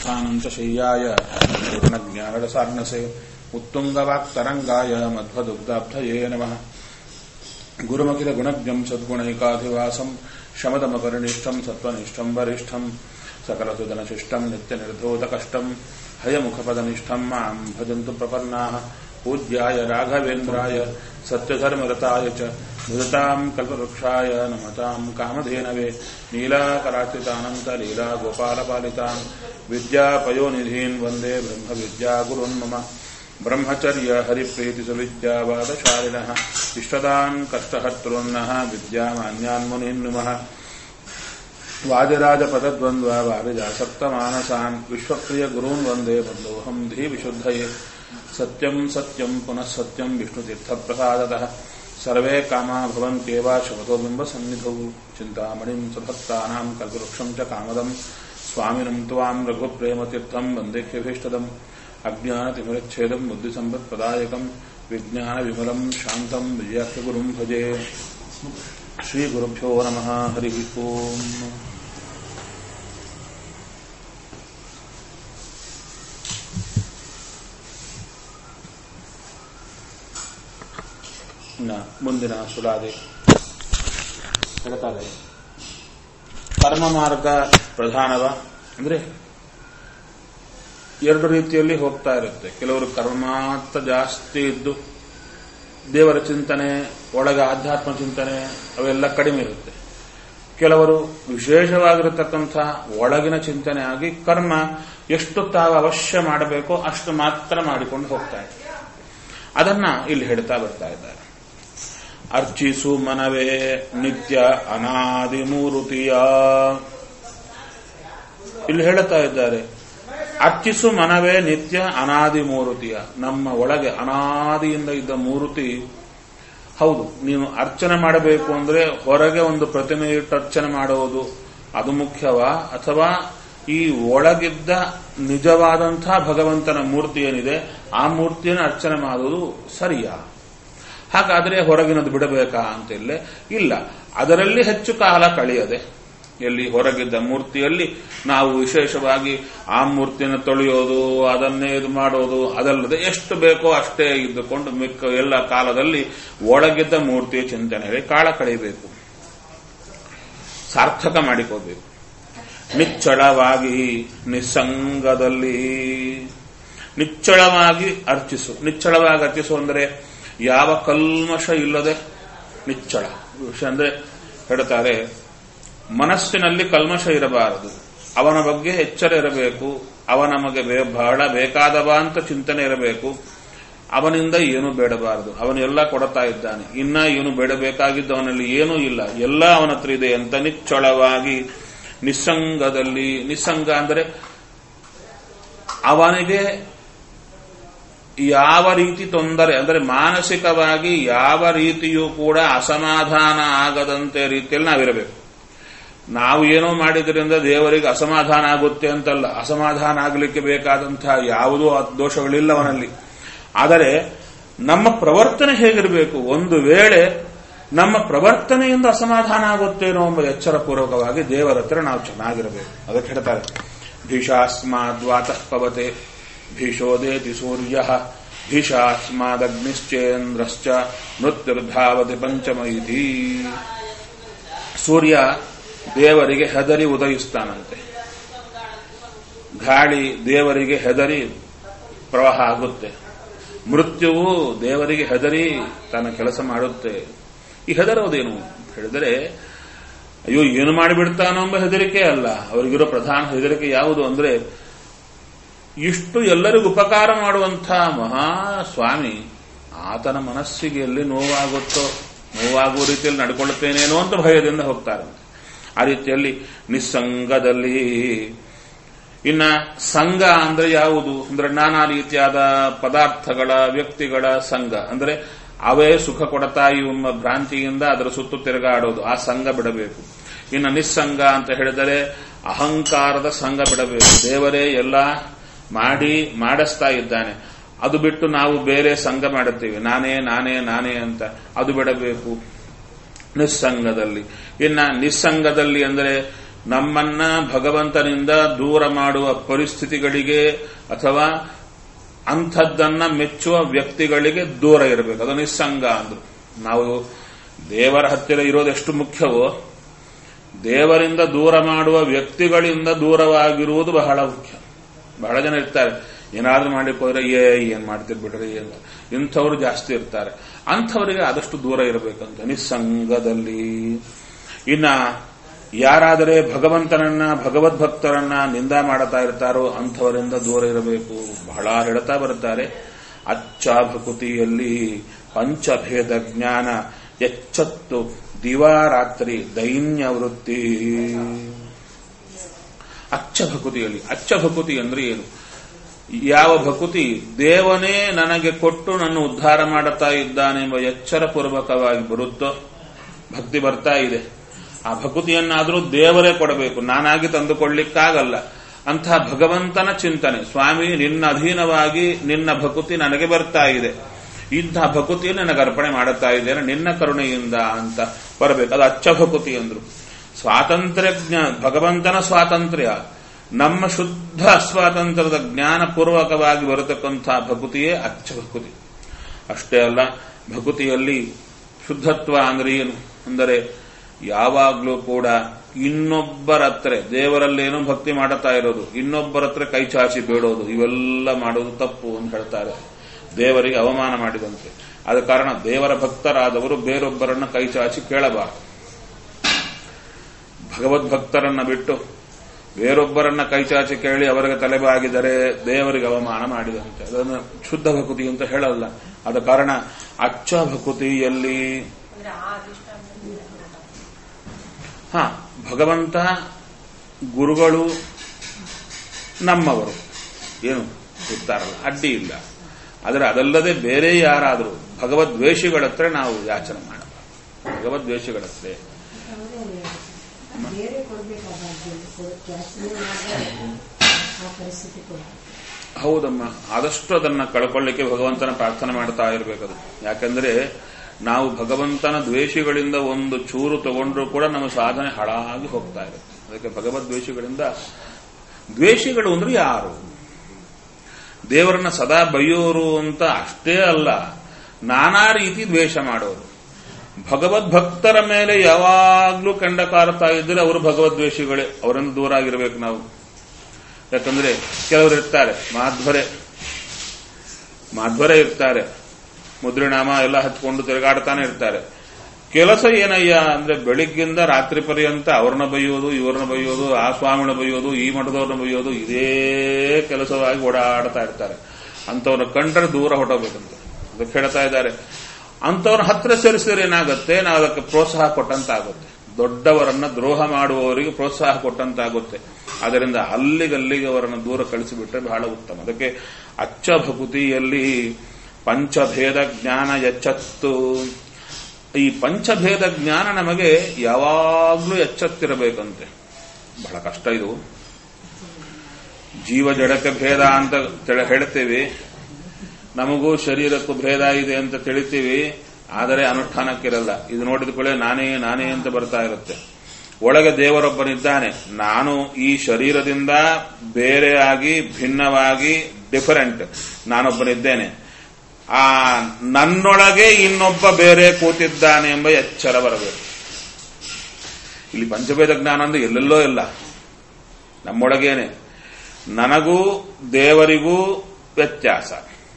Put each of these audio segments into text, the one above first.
स्वाधिष्ठानम् च शय्याय पूर्णज्ञानरसार्णसे उत्तुङ्गवाक्तरङ्गाय मध्वदुग्धाब्धये नमः गुरुमखिलगुणज्ञम् सद्गुणैकाधिवासम् शमदमपरिनिष्ठम् सत्त्वनिष्ठम् वरिष्ठम् सकलसुदनशिष्टम् नित्यनिर्धोतकष्टम् हयमुखपदनिष्ठम् माम् भजन्तु प्रपन्नाः पूज्याय राघवेन्द्राय सत्यधर्मरताय च भजताम् कल्पवृक्षाय नमताम् कामधेनवे नीलाकराचितानन्तलीला गोपालपालितान् विद्यापयोनिधीन् वन्दे ब्रह्मविद्यागुरुन् मम ब्रह्मचर्य हरिप्रीतिसुविद्यावादशालिनः इष्टदान् कष्टहर्तॄन्नः विद्यामान्यान् मुनीन् नुमः वादिराजपदद्वन्द्व वादिजासक्तमानसान् विश्वप्रियगुरून् वन्दे बन्धोऽहम् धीविशुद्धये सत्यम् सत्यम् पुनः सत्यम् विष्णुतीर्थप्रसादतः सर्वे कामा भवन्त्येव शपथो बिम्बसन्निधौ चिन्तामणिम् सुभक्तानाम् कल्पवृक्षम् च कामदम् स्वामिनम् त्वाम् रघुप्रेमतीर्थम् वन्देह्यभीष्टदम् अज्ञानतिमिरच्छेदम् बुद्धिसम्पत्प्रदायकम् विज्ञानविमलम् शान्तम् विजयाख्यगुरुम् भजे श्रीगुरुभ्यो नमः हरिः ओम् ಇನ್ನ ಮುಂದಿನ ಸುಳಾದೆ ಹೇಳ್ತಾರೆ ಕರ್ಮ ಮಾರ್ಗ ಪ್ರಧಾನವ ಅಂದ್ರೆ ಎರಡು ರೀತಿಯಲ್ಲಿ ಹೋಗ್ತಾ ಇರುತ್ತೆ ಕೆಲವರು ಕರ್ಮಾರ್ಥ ಜಾಸ್ತಿ ಇದ್ದು ದೇವರ ಚಿಂತನೆ ಒಳಗ ಆಧ್ಯಾತ್ಮ ಚಿಂತನೆ ಅವೆಲ್ಲ ಕಡಿಮೆ ಇರುತ್ತೆ ಕೆಲವರು ವಿಶೇಷವಾಗಿರತಕ್ಕಂಥ ಒಳಗಿನ ಚಿಂತನೆ ಆಗಿ ಕರ್ಮ ಎಷ್ಟು ತಾವು ಅವಶ್ಯ ಮಾಡಬೇಕೋ ಅಷ್ಟು ಮಾತ್ರ ಮಾಡಿಕೊಂಡು ಹೋಗ್ತಾ ಇದ್ದಾರೆ ಅದನ್ನ ಇಲ್ಲಿ ಹೇಳ್ತಾ ಬರ್ತಾ ಇದ್ದಾರೆ ಅರ್ಚಿಸು ಮನವೇ ನಿತ್ಯ ಅನಾದಿ ಮೂರುತಿಯ ಇಲ್ಲಿ ಹೇಳುತ್ತಾ ಇದ್ದಾರೆ ಅರ್ಚಿಸು ಮನವೇ ನಿತ್ಯ ಅನಾದಿ ಮೂರುತಿಯ ನಮ್ಮ ಒಳಗೆ ಅನಾದಿಯಿಂದ ಇದ್ದ ಮೂರುತಿ ಹೌದು ನೀನು ಅರ್ಚನೆ ಮಾಡಬೇಕು ಅಂದ್ರೆ ಹೊರಗೆ ಒಂದು ಪ್ರತಿಮೆ ಇಟ್ಟು ಅರ್ಚನೆ ಮಾಡುವುದು ಅದು ಮುಖ್ಯವಾ ಅಥವಾ ಈ ಒಳಗಿದ್ದ ನಿಜವಾದಂತಹ ಭಗವಂತನ ಮೂರ್ತಿ ಏನಿದೆ ಆ ಮೂರ್ತಿಯನ್ನು ಅರ್ಚನೆ ಮಾಡುವುದು ಸರಿಯಾ ಹಾಗಾದರೆ ಹೊರಗಿನದು ಬಿಡಬೇಕಾ ಅಂತಿಲ್ಲ ಇಲ್ಲ ಅದರಲ್ಲಿ ಹೆಚ್ಚು ಕಾಲ ಕಳೆಯದೆ ಎಲ್ಲಿ ಹೊರಗಿದ್ದ ಮೂರ್ತಿಯಲ್ಲಿ ನಾವು ವಿಶೇಷವಾಗಿ ಆ ಮೂರ್ತಿಯನ್ನು ತೊಳೆಯೋದು ಅದನ್ನೇ ಇದು ಮಾಡೋದು ಅದಲ್ಲದೆ ಎಷ್ಟು ಬೇಕೋ ಅಷ್ಟೇ ಇದ್ದುಕೊಂಡು ಮಿಕ್ಕ ಎಲ್ಲ ಕಾಲದಲ್ಲಿ ಒಳಗಿದ್ದ ಮೂರ್ತಿಯ ಚಿಂತನೆಯಲ್ಲಿ ಕಾಳ ಕಳೆಯಬೇಕು ಸಾರ್ಥಕ ಮಾಡಿಕೋಬೇಕು ನಿಚ್ಚಳವಾಗಿ ನಿಸ್ಸಂಗದಲ್ಲಿ ನಿಚ್ಚಳವಾಗಿ ಅರ್ಚಿಸು ನಿಚ್ಚಳವಾಗಿ ಅರ್ಚಿಸು ಅಂದರೆ ಯಾವ ಕಲ್ಮಶ ಇಲ್ಲದೆ ನಿಚ್ಚಳ ವಿಷಯ ಅಂದ್ರೆ ಹೇಳ್ತಾರೆ ಮನಸ್ಸಿನಲ್ಲಿ ಕಲ್ಮಶ ಇರಬಾರದು ಅವನ ಬಗ್ಗೆ ಎಚ್ಚರ ಇರಬೇಕು ಅವ ನಮಗೆ ಬಹಳ ಬೇಕಾದವ ಅಂತ ಚಿಂತನೆ ಇರಬೇಕು ಅವನಿಂದ ಏನೂ ಬೇಡಬಾರದು ಅವನೆಲ್ಲ ಕೊಡ್ತಾ ಇದ್ದಾನೆ ಇನ್ನ ಏನು ಬೇಡಬೇಕಾಗಿದ್ದು ಅವನಲ್ಲಿ ಏನೂ ಇಲ್ಲ ಎಲ್ಲ ಅವನ ಹತ್ರ ಇದೆ ಅಂತ ನಿಚ್ಚಳವಾಗಿ ನಿಸ್ಸಂಗದಲ್ಲಿ ನಿಸ್ಸಂಗ ಅಂದರೆ ಅವನಿಗೆ ಯಾವ ರೀತಿ ತೊಂದರೆ ಅಂದರೆ ಮಾನಸಿಕವಾಗಿ ಯಾವ ರೀತಿಯೂ ಕೂಡ ಅಸಮಾಧಾನ ಆಗದಂತೆ ರೀತಿಯಲ್ಲಿ ನಾವಿರಬೇಕು ನಾವು ಏನೋ ಮಾಡಿದ್ರಿಂದ ದೇವರಿಗೆ ಅಸಮಾಧಾನ ಆಗುತ್ತೆ ಅಂತಲ್ಲ ಅಸಮಾಧಾನ ಆಗಲಿಕ್ಕೆ ಬೇಕಾದಂತಹ ಯಾವುದೋ ದೋಷಗಳಿಲ್ಲ ಅವನಲ್ಲಿ ಆದರೆ ನಮ್ಮ ಪ್ರವರ್ತನೆ ಹೇಗಿರಬೇಕು ಒಂದು ವೇಳೆ ನಮ್ಮ ಪ್ರವರ್ತನೆಯಿಂದ ಅಸಮಾಧಾನ ಆಗುತ್ತೇನೋ ಎಂಬ ಎಚ್ಚರಪೂರ್ವಕವಾಗಿ ದೇವರ ಹತ್ರ ನಾವು ಚೆನ್ನಾಗಿರಬೇಕು ಅದಕ್ಕೆ ಹೇಳ್ತಾರೆ ಭೀಷಾಸ್ಮಾದ್ವಾತಃ ಪವತೆ ಭೀಷೋದೇತಿ ಸೂರ್ಯ ಭೀಷಾಸ್ಮಾದಗ್ನಿಶ್ಚೇಂದ್ರಶ್ಚ ಮೃತ್ಯುರ್ಧಾವತಿ ಪಂಚಮ ಇತಿ ಸೂರ್ಯ ದೇವರಿಗೆ ಹೆದರಿ ಉದಯಿಸ್ತಾನಂತೆ ಗಾಳಿ ದೇವರಿಗೆ ಹೆದರಿ ಪ್ರವಾಹ ಆಗುತ್ತೆ ಮೃತ್ಯುವು ದೇವರಿಗೆ ಹೆದರಿ ತನ್ನ ಕೆಲಸ ಮಾಡುತ್ತೆ ಈ ಹೆದರೋದೇನು ಹೇಳಿದರೆ ಅಯ್ಯೋ ಏನು ಮಾಡಿಬಿಡ್ತಾನೋ ಎಂಬ ಹೆದರಿಕೆ ಅಲ್ಲ ಅವರಿಗಿರೋ ಪ್ರಧಾನ ಹೆದರಿಕೆ ಯಾವುದು ಅಂದ್ರೆ ಇಷ್ಟು ಎಲ್ಲರಿಗೂ ಉಪಕಾರ ಮಾಡುವಂಥ ಮಹಾಸ್ವಾಮಿ ಆತನ ಮನಸ್ಸಿಗೆ ಎಲ್ಲಿ ನೋವಾಗುತ್ತೋ ನೋವಾಗುವ ರೀತಿಯಲ್ಲಿ ನಡ್ಕೊಳ್ಳುತ್ತೇನೇನೋ ಅಂತ ಭಯದಿಂದ ಹೋಗ್ತಾರಂತೆ ಆ ರೀತಿಯಲ್ಲಿ ನಿಸ್ಸಂಗದಲ್ಲಿ ಇನ್ನ ಸಂಘ ಅಂದ್ರೆ ಯಾವುದು ಅಂದ್ರೆ ನಾನಾ ರೀತಿಯಾದ ಪದಾರ್ಥಗಳ ವ್ಯಕ್ತಿಗಳ ಸಂಘ ಅಂದ್ರೆ ಅವೇ ಸುಖ ಕೊಡತಾ ಎಂಬ ಭ್ರಾಂತಿಯಿಂದ ಅದರ ಸುತ್ತು ತಿರುಗಾಡೋದು ಆ ಸಂಘ ಬಿಡಬೇಕು ಇನ್ನು ನಿಸ್ಸಂಗ ಅಂತ ಹೇಳಿದರೆ ಅಹಂಕಾರದ ಸಂಘ ಬಿಡಬೇಕು ದೇವರೇ ಎಲ್ಲ ಮಾಡಿ ಮಾಡಿಸ್ತಾ ಇದ್ದಾನೆ ಅದು ಬಿಟ್ಟು ನಾವು ಬೇರೆ ಸಂಘ ಮಾಡುತ್ತೇವೆ ನಾನೇ ನಾನೇ ನಾನೇ ಅಂತ ಅದು ಬಿಡಬೇಕು ನಿಸ್ಸಂಗದಲ್ಲಿ ಇನ್ನ ನಿಸ್ಸಂಗದಲ್ಲಿ ಅಂದರೆ ನಮ್ಮನ್ನ ಭಗವಂತನಿಂದ ದೂರ ಮಾಡುವ ಪರಿಸ್ಥಿತಿಗಳಿಗೆ ಅಥವಾ ಅಂಥದ್ದನ್ನ ಮೆಚ್ಚುವ ವ್ಯಕ್ತಿಗಳಿಗೆ ದೂರ ಇರಬೇಕು ಅದು ನಿಸ್ಸಂಗ ಅಂದ್ರು ನಾವು ದೇವರ ಹತ್ತಿರ ಇರೋದೆಷ್ಟು ಮುಖ್ಯವೋ ದೇವರಿಂದ ದೂರ ಮಾಡುವ ವ್ಯಕ್ತಿಗಳಿಂದ ದೂರವಾಗಿರುವುದು ಬಹಳ ಮುಖ್ಯ ಬಹಳ ಜನ ಇರ್ತಾರೆ ಏನಾದ್ರೂ ಮಾಡ್ಲಿಕ್ಕೆ ಹೋದ್ರೆ ಏ ಏನ್ ಮಾಡ್ತಿರ್ ಬಿಡ್ರಿ ಏನ್ ಇಂಥವ್ರು ಜಾಸ್ತಿ ಇರ್ತಾರೆ ಅಂಥವರಿಗೆ ಆದಷ್ಟು ದೂರ ಇರಬೇಕಂತ ನಿಸ್ಸಂಗದಲ್ಲಿ ಇನ್ನ ಯಾರಾದರೆ ಭಗವಂತನನ್ನ ಭಗವದ್ಭಕ್ತರನ್ನ ನಿಂದ ಮಾಡುತ್ತಾ ಇರ್ತಾರೋ ಅಂಥವರಿಂದ ದೂರ ಇರಬೇಕು ಬಹಳ ಹೇಳ್ತಾ ಬರುತ್ತಾರೆ ಅಚ್ಚ ಭಕುತಿಯಲ್ಲಿ ಪಂಚಭೇದ ಜ್ಞಾನ ಎಚ್ಚತ್ತು ದಿವಾರಾತ್ರಿ ದೈನ್ಯ ವೃತ್ತಿ ಅಚ್ಚ ಭಕುತಿಯಲ್ಲಿ ಅಚ್ಚ ಭಕುತಿ ಅಂದ್ರೆ ಏನು ಯಾವ ಭಕುತಿ ದೇವನೇ ನನಗೆ ಕೊಟ್ಟು ನನ್ನ ಉದ್ಧಾರ ಮಾಡುತ್ತಾ ಇದ್ದಾನೆಂಬ ಎಚ್ಚರ ಪೂರ್ವಕವಾಗಿ ಬರುತ್ತೋ ಭಕ್ತಿ ಬರ್ತಾ ಇದೆ ಆ ಭಕುತಿಯನ್ನಾದರೂ ದೇವರೇ ಕೊಡಬೇಕು ನಾನಾಗಿ ತಂದುಕೊಳ್ಳಿಕ್ಕಾಗಲ್ಲ ಅಂತಹ ಭಗವಂತನ ಚಿಂತನೆ ಸ್ವಾಮಿ ನಿನ್ನ ಅಧೀನವಾಗಿ ನಿನ್ನ ಭಕುತಿ ನನಗೆ ಬರ್ತಾ ಇದೆ ಇಂತಹ ಭಕುತಿಯನ್ನು ನನಗೆ ಅರ್ಪಣೆ ಮಾಡುತ್ತಾ ಇದ್ದೇನೆ ನಿನ್ನ ಕರುಣೆಯಿಂದ ಅಂತ ಬರಬೇಕು ಅದು ಅಚ್ಚ ಭಕುತಿ ಅಂದ್ರು ಸ್ವಾತಂತ್ರ್ಯ ಜ್ಞಾ ಭಗವಂತನ ಸ್ವಾತಂತ್ರ್ಯ ನಮ್ಮ ಶುದ್ಧ ಸ್ವಾತಂತ್ರ್ಯದ ಜ್ಞಾನಪೂರ್ವಕವಾಗಿ ಬರತಕ್ಕಂಥ ಭಕುತಿಯೇ ಅಚ್ಚ ಭಕುತಿ ಅಷ್ಟೇ ಅಲ್ಲ ಭಕುತಿಯಲ್ಲಿ ಶುದ್ಧತ್ವ ಅಂದ್ರೆ ಏನು ಅಂದರೆ ಯಾವಾಗಲೂ ಕೂಡ ಇನ್ನೊಬ್ಬರ ಹತ್ರ ದೇವರಲ್ಲೇನೋ ಭಕ್ತಿ ಮಾಡುತ್ತಾ ಇರೋದು ಇನ್ನೊಬ್ಬರ ಹತ್ರ ಕೈ ಚಾಚಿ ಬೇಡೋದು ಇವೆಲ್ಲ ಮಾಡೋದು ತಪ್ಪು ಅಂತ ಹೇಳ್ತಾರೆ ದೇವರಿಗೆ ಅವಮಾನ ಮಾಡಿದಂತೆ ಆದ ಕಾರಣ ದೇವರ ಭಕ್ತರಾದವರು ಬೇರೊಬ್ಬರನ್ನ ಕೈ ಚಾಚಿ ಕೇಳಬಾರದು ಭಗವದ್ಭಕ್ತರನ್ನ ಬಿಟ್ಟು ಬೇರೊಬ್ಬರನ್ನ ಕೈ ಚಾಚಿ ಕೇಳಿ ಅವರಿಗೆ ತಲೆಬಾಗಿದರೆ ದೇವರಿಗೆ ಅವಮಾನ ಮಾಡಿದಂತೆ ಅದನ್ನು ಶುದ್ಧ ಭಕುತಿ ಅಂತ ಹೇಳಲ್ಲ ಆದ ಕಾರಣ ಅಚ್ಚ ಭಕುತಿಯಲ್ಲಿ ಅಂದ್ರೆ ಆ ಅಧಿಷ್ಠಾನದಲ್ಲಿ ಹಾ ಭಗವಂತ ಗುರುಗಳು ನಮ್ಮವರು ಏನು ಇರ್ತಾರಲ್ಲ ಅಡ್ಡಿ ಇಲ್ಲ ಆದರೆ ಅದಲ್ಲದೆ ಬೇರೆ ಯಾರಾದರೂ ಭಗವದ್ವೇಷಿಗಳ ಹತ್ರ ನಾವು ಯಾಚನೆ ಮಾಡಬಾರದು ಭಗವದ್ವೇಷಿಗಳ ಹತ್ರ ಬೇರೆ ಕೊಡ್ಬೇಕಾದ ಜಾಸ್ತಿನೇ ಮಾಡಿದ್ರೆ ಆ ಪರಿಸ್ಥಿತಿ ಕೊಡ ಹೌದಮ್ಮ ಆದಷ್ಟು ಅದನ್ನ ಕಳ್ಕೊಳ್ಳಿಕ್ಕೆ ಭಗವಂತನ ಪ್ರಾರ್ಥನೆ ಮಾಡ್ತಾ ಇರಬೇಕದು ಯಾಕಂದ್ರೆ ನಾವು ಭಗವಂತನ ದ್ವೇಷಿಗಳಿಂದ ಒಂದು ಚೂರು ತಗೊಂಡ್ರೂ ಕೂಡ ನಮ್ಮ ಸಾಧನೆ ಹಾಳಾಗಿ ಹೋಗ್ತಾ ಇರುತ್ತೆ ಅದಕ್ಕೆ ಭಗವದ್ ದ್ವೇಷಿಗಳಿಂದ ದ್ವೇಷಿಗಳು ಅಂದ್ರೆ ಯಾರು ದೇವರನ್ನ ಸದಾ ಬೈಯೋರು ಅಂತ ಅಷ್ಟೇ ಅಲ್ಲ ನಾನಾ ರೀತಿ ದ್ವೇಷ ಮಾಡೋರು ಭಗವದ್ಭಕ್ತರ ಮೇಲೆ ಯಾವಾಗ್ಲೂ ಕಂಡ ಕಾರುತ್ತಾ ಇದ್ರೆ ಅವರು ಭಗವದ್ವೇಷಿಗಳೇ ಅವರಿಂದ ದೂರ ಆಗಿರ್ಬೇಕು ನಾವು ಯಾಕಂದ್ರೆ ಕೆಲವರು ಇರ್ತಾರೆ ಮಾಧ್ವರೆ ಮಾಧ್ವರೆ ಇರ್ತಾರೆ ಮುದ್ರಿನಾಮ ಎಲ್ಲ ಹಚ್ಕೊಂಡು ತಿರುಗಾಡ್ತಾನೆ ಇರ್ತಾರೆ ಕೆಲಸ ಏನಯ್ಯ ಅಂದ್ರೆ ಬೆಳಿಗ್ಗಿಂದ ರಾತ್ರಿ ಪರ್ಯಂತ ಅವ್ರನ್ನ ಬೈಯೋದು ಇವ್ರನ್ನ ಬೈಯೋದು ಆ ಸ್ವಾಮಿನ ಬೈಯೋದು ಈ ಮಠದವ್ರನ್ನ ಬೈಯೋದು ಇದೇ ಕೆಲಸವಾಗಿ ಓಡಾಡ್ತಾ ಇರ್ತಾರೆ ಅಂತವ್ರನ್ನ ಕಂಡ್ರೆ ದೂರ ಹೊಟ್ಟೋಗ್ಬೇಕಂತ ಅದಕ್ಕೆ ಹೇಳ್ತಾ ಇದ್ದಾರೆ ಅಂತವ್ರ ಹತ್ರ ಸೇರಿಸಿದ್ರೆ ಏನಾಗುತ್ತೆ ನಾವು ಅದಕ್ಕೆ ಪ್ರೋತ್ಸಾಹ ಕೊಟ್ಟಂತಾಗುತ್ತೆ ದೊಡ್ಡವರನ್ನ ದ್ರೋಹ ಮಾಡುವವರಿಗೆ ಪ್ರೋತ್ಸಾಹ ಕೊಟ್ಟಂತಾಗುತ್ತೆ ಅದರಿಂದ ಅಲ್ಲಿಗಲ್ಲಿಗೆ ಅವರನ್ನು ದೂರ ಕಳಿಸಿಬಿಟ್ರೆ ಬಹಳ ಉತ್ತಮ ಅದಕ್ಕೆ ಅಚ್ಚ ಭಕುತಿಯಲ್ಲಿ ಪಂಚಭೇದ ಜ್ಞಾನ ಎಚ್ಚತ್ತು ಈ ಪಂಚಭೇದ ಜ್ಞಾನ ನಮಗೆ ಯಾವಾಗ್ಲೂ ಎಚ್ಚತ್ತಿರಬೇಕಂತೆ ಬಹಳ ಕಷ್ಟ ಇದು ಜೀವ ಜಡಕ್ಕೆ ಭೇದ ಅಂತ ತಿಳ- ಹೇಳ್ತೇವೆ ನಮಗೂ ಶರೀರಕ್ಕೂ ಭೇದ ಇದೆ ಅಂತ ತಿಳಿತೀವಿ ಆದರೆ ಅನುಷ್ಠಾನಕ್ಕಿರಲ್ಲ ಇದು ನೋಡಿದ ಕೂಡಲೇ ನಾನೇ ನಾನೇ ಅಂತ ಬರ್ತಾ ಇರುತ್ತೆ ಒಳಗೆ ದೇವರೊಬ್ಬನಿದ್ದಾನೆ ನಾನು ಈ ಶರೀರದಿಂದ ಬೇರೆಯಾಗಿ ಭಿನ್ನವಾಗಿ ಡಿಫರೆಂಟ್ ನಾನೊಬ್ಬನಿದ್ದೇನೆ ಆ ನನ್ನೊಳಗೆ ಇನ್ನೊಬ್ಬ ಬೇರೆ ಕೂತಿದ್ದಾನೆ ಎಂಬ ಎಚ್ಚರ ಬರಬೇಕು ಇಲ್ಲಿ ಪಂಚಭೇದ ಜ್ಞಾನ ಅಂದ್ರೆ ಎಲ್ಲೆಲ್ಲೋ ಇಲ್ಲ ನಮ್ಮೊಳಗೇನೆ ನನಗೂ ದೇವರಿಗೂ ವ್ಯತ್ಯಾಸ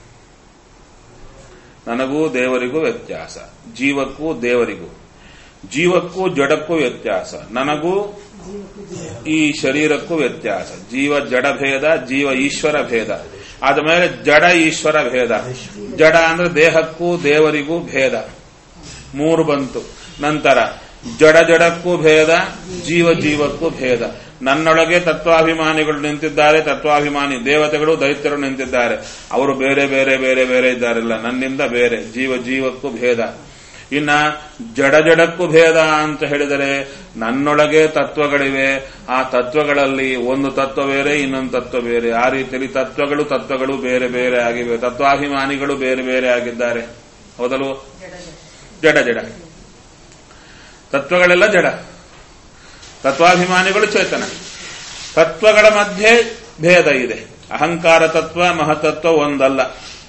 ನನಗೂ ದೇವರಿಗೂ ವ್ಯತ್ಯಾಸ ಜೀವಕ್ಕೂ ದೇವರಿಗೂ ಜೀವಕ್ಕೂ ಜಡಕ್ಕೂ ವ್ಯತ್ಯಾಸ ನನಗೂ ಜೀವಕ್ಕೂ ಜೀವ ಈ ಶರೀರಕ್ಕೂ ವ್ಯತ್ಯಾಸ ಜೀವ ಜಡ ಭೇದ ಜೀವ ಈಶ್ವರ ಭೇದ ಆದಮೇಲೆ ಜಡ ಈಶ್ವರ ಭೇದ ಜಡ ಅಂದ್ರೆ ದೇಹಕ್ಕೂ ದೇವರಿಗೂ ಭೇದ ಮೂರು ಬಂತು ನಂತರ ಜಡ ಜಡಕ್ಕೂ ಭೇದ ಜೀವ ಜೀವಕ್ಕೂ ಭೇದ ನನ್ನೊಳಗೆ ತತ್ವಾಭಿಮಾನಿಗಳು ನಿಂತಿದ್ದಾರೆ ತತ್ವಾಭಿಮಾನಿ ದೇವತೆಗಳು ದೈತ್ಯರು ನಿಂತಿದ್ದಾರೆ ಅವರು ಬೇರೆ ಬೇರೆ ಬೇರೆ ಬೇರೆ ಇದ್ದಾರಲ್ಲ ನನ್ನಿಂದ ಬೇರೆ ಜೀವ ಜೀವಕ್ಕೂ ಭೇದ ಇನ್ನ ಜಡ ಜಡಕ್ಕೂ ಭೇದ ಅಂತ ಹೇಳಿದರೆ ನನ್ನೊಳಗೆ ತತ್ವಗಳಿವೆ ಆ ತತ್ವಗಳಲ್ಲಿ ಒಂದು ತತ್ವ ಬೇರೆ ಇನ್ನೊಂದು ತತ್ವ ಬೇರೆ ಆ ರೀತಿಯಲ್ಲಿ ತತ್ವಗಳು ತತ್ವಗಳು ಬೇರೆ ಬೇರೆ ಆಗಿವೆ ತತ್ವಾಭಿಮಾನಿಗಳು ಬೇರೆ ಬೇರೆ ಆಗಿದ್ದಾರೆ ಹೌದಲ್ವೋ ಜಡ ಜಡ ಜಡ ಜಡ ತತ್ವಗಳೆಲ್ಲ ಜಡ ತತ್ವಾಭಿಮಾನಿಗಳು ಚೇತನ ತತ್ವಗಳ ಮಧ್ಯೆ ಭೇದ ಇದೆ ಅಹಂಕಾರ ತತ್ವ ಮಹತತ್ವ ಒಂದಲ್ಲ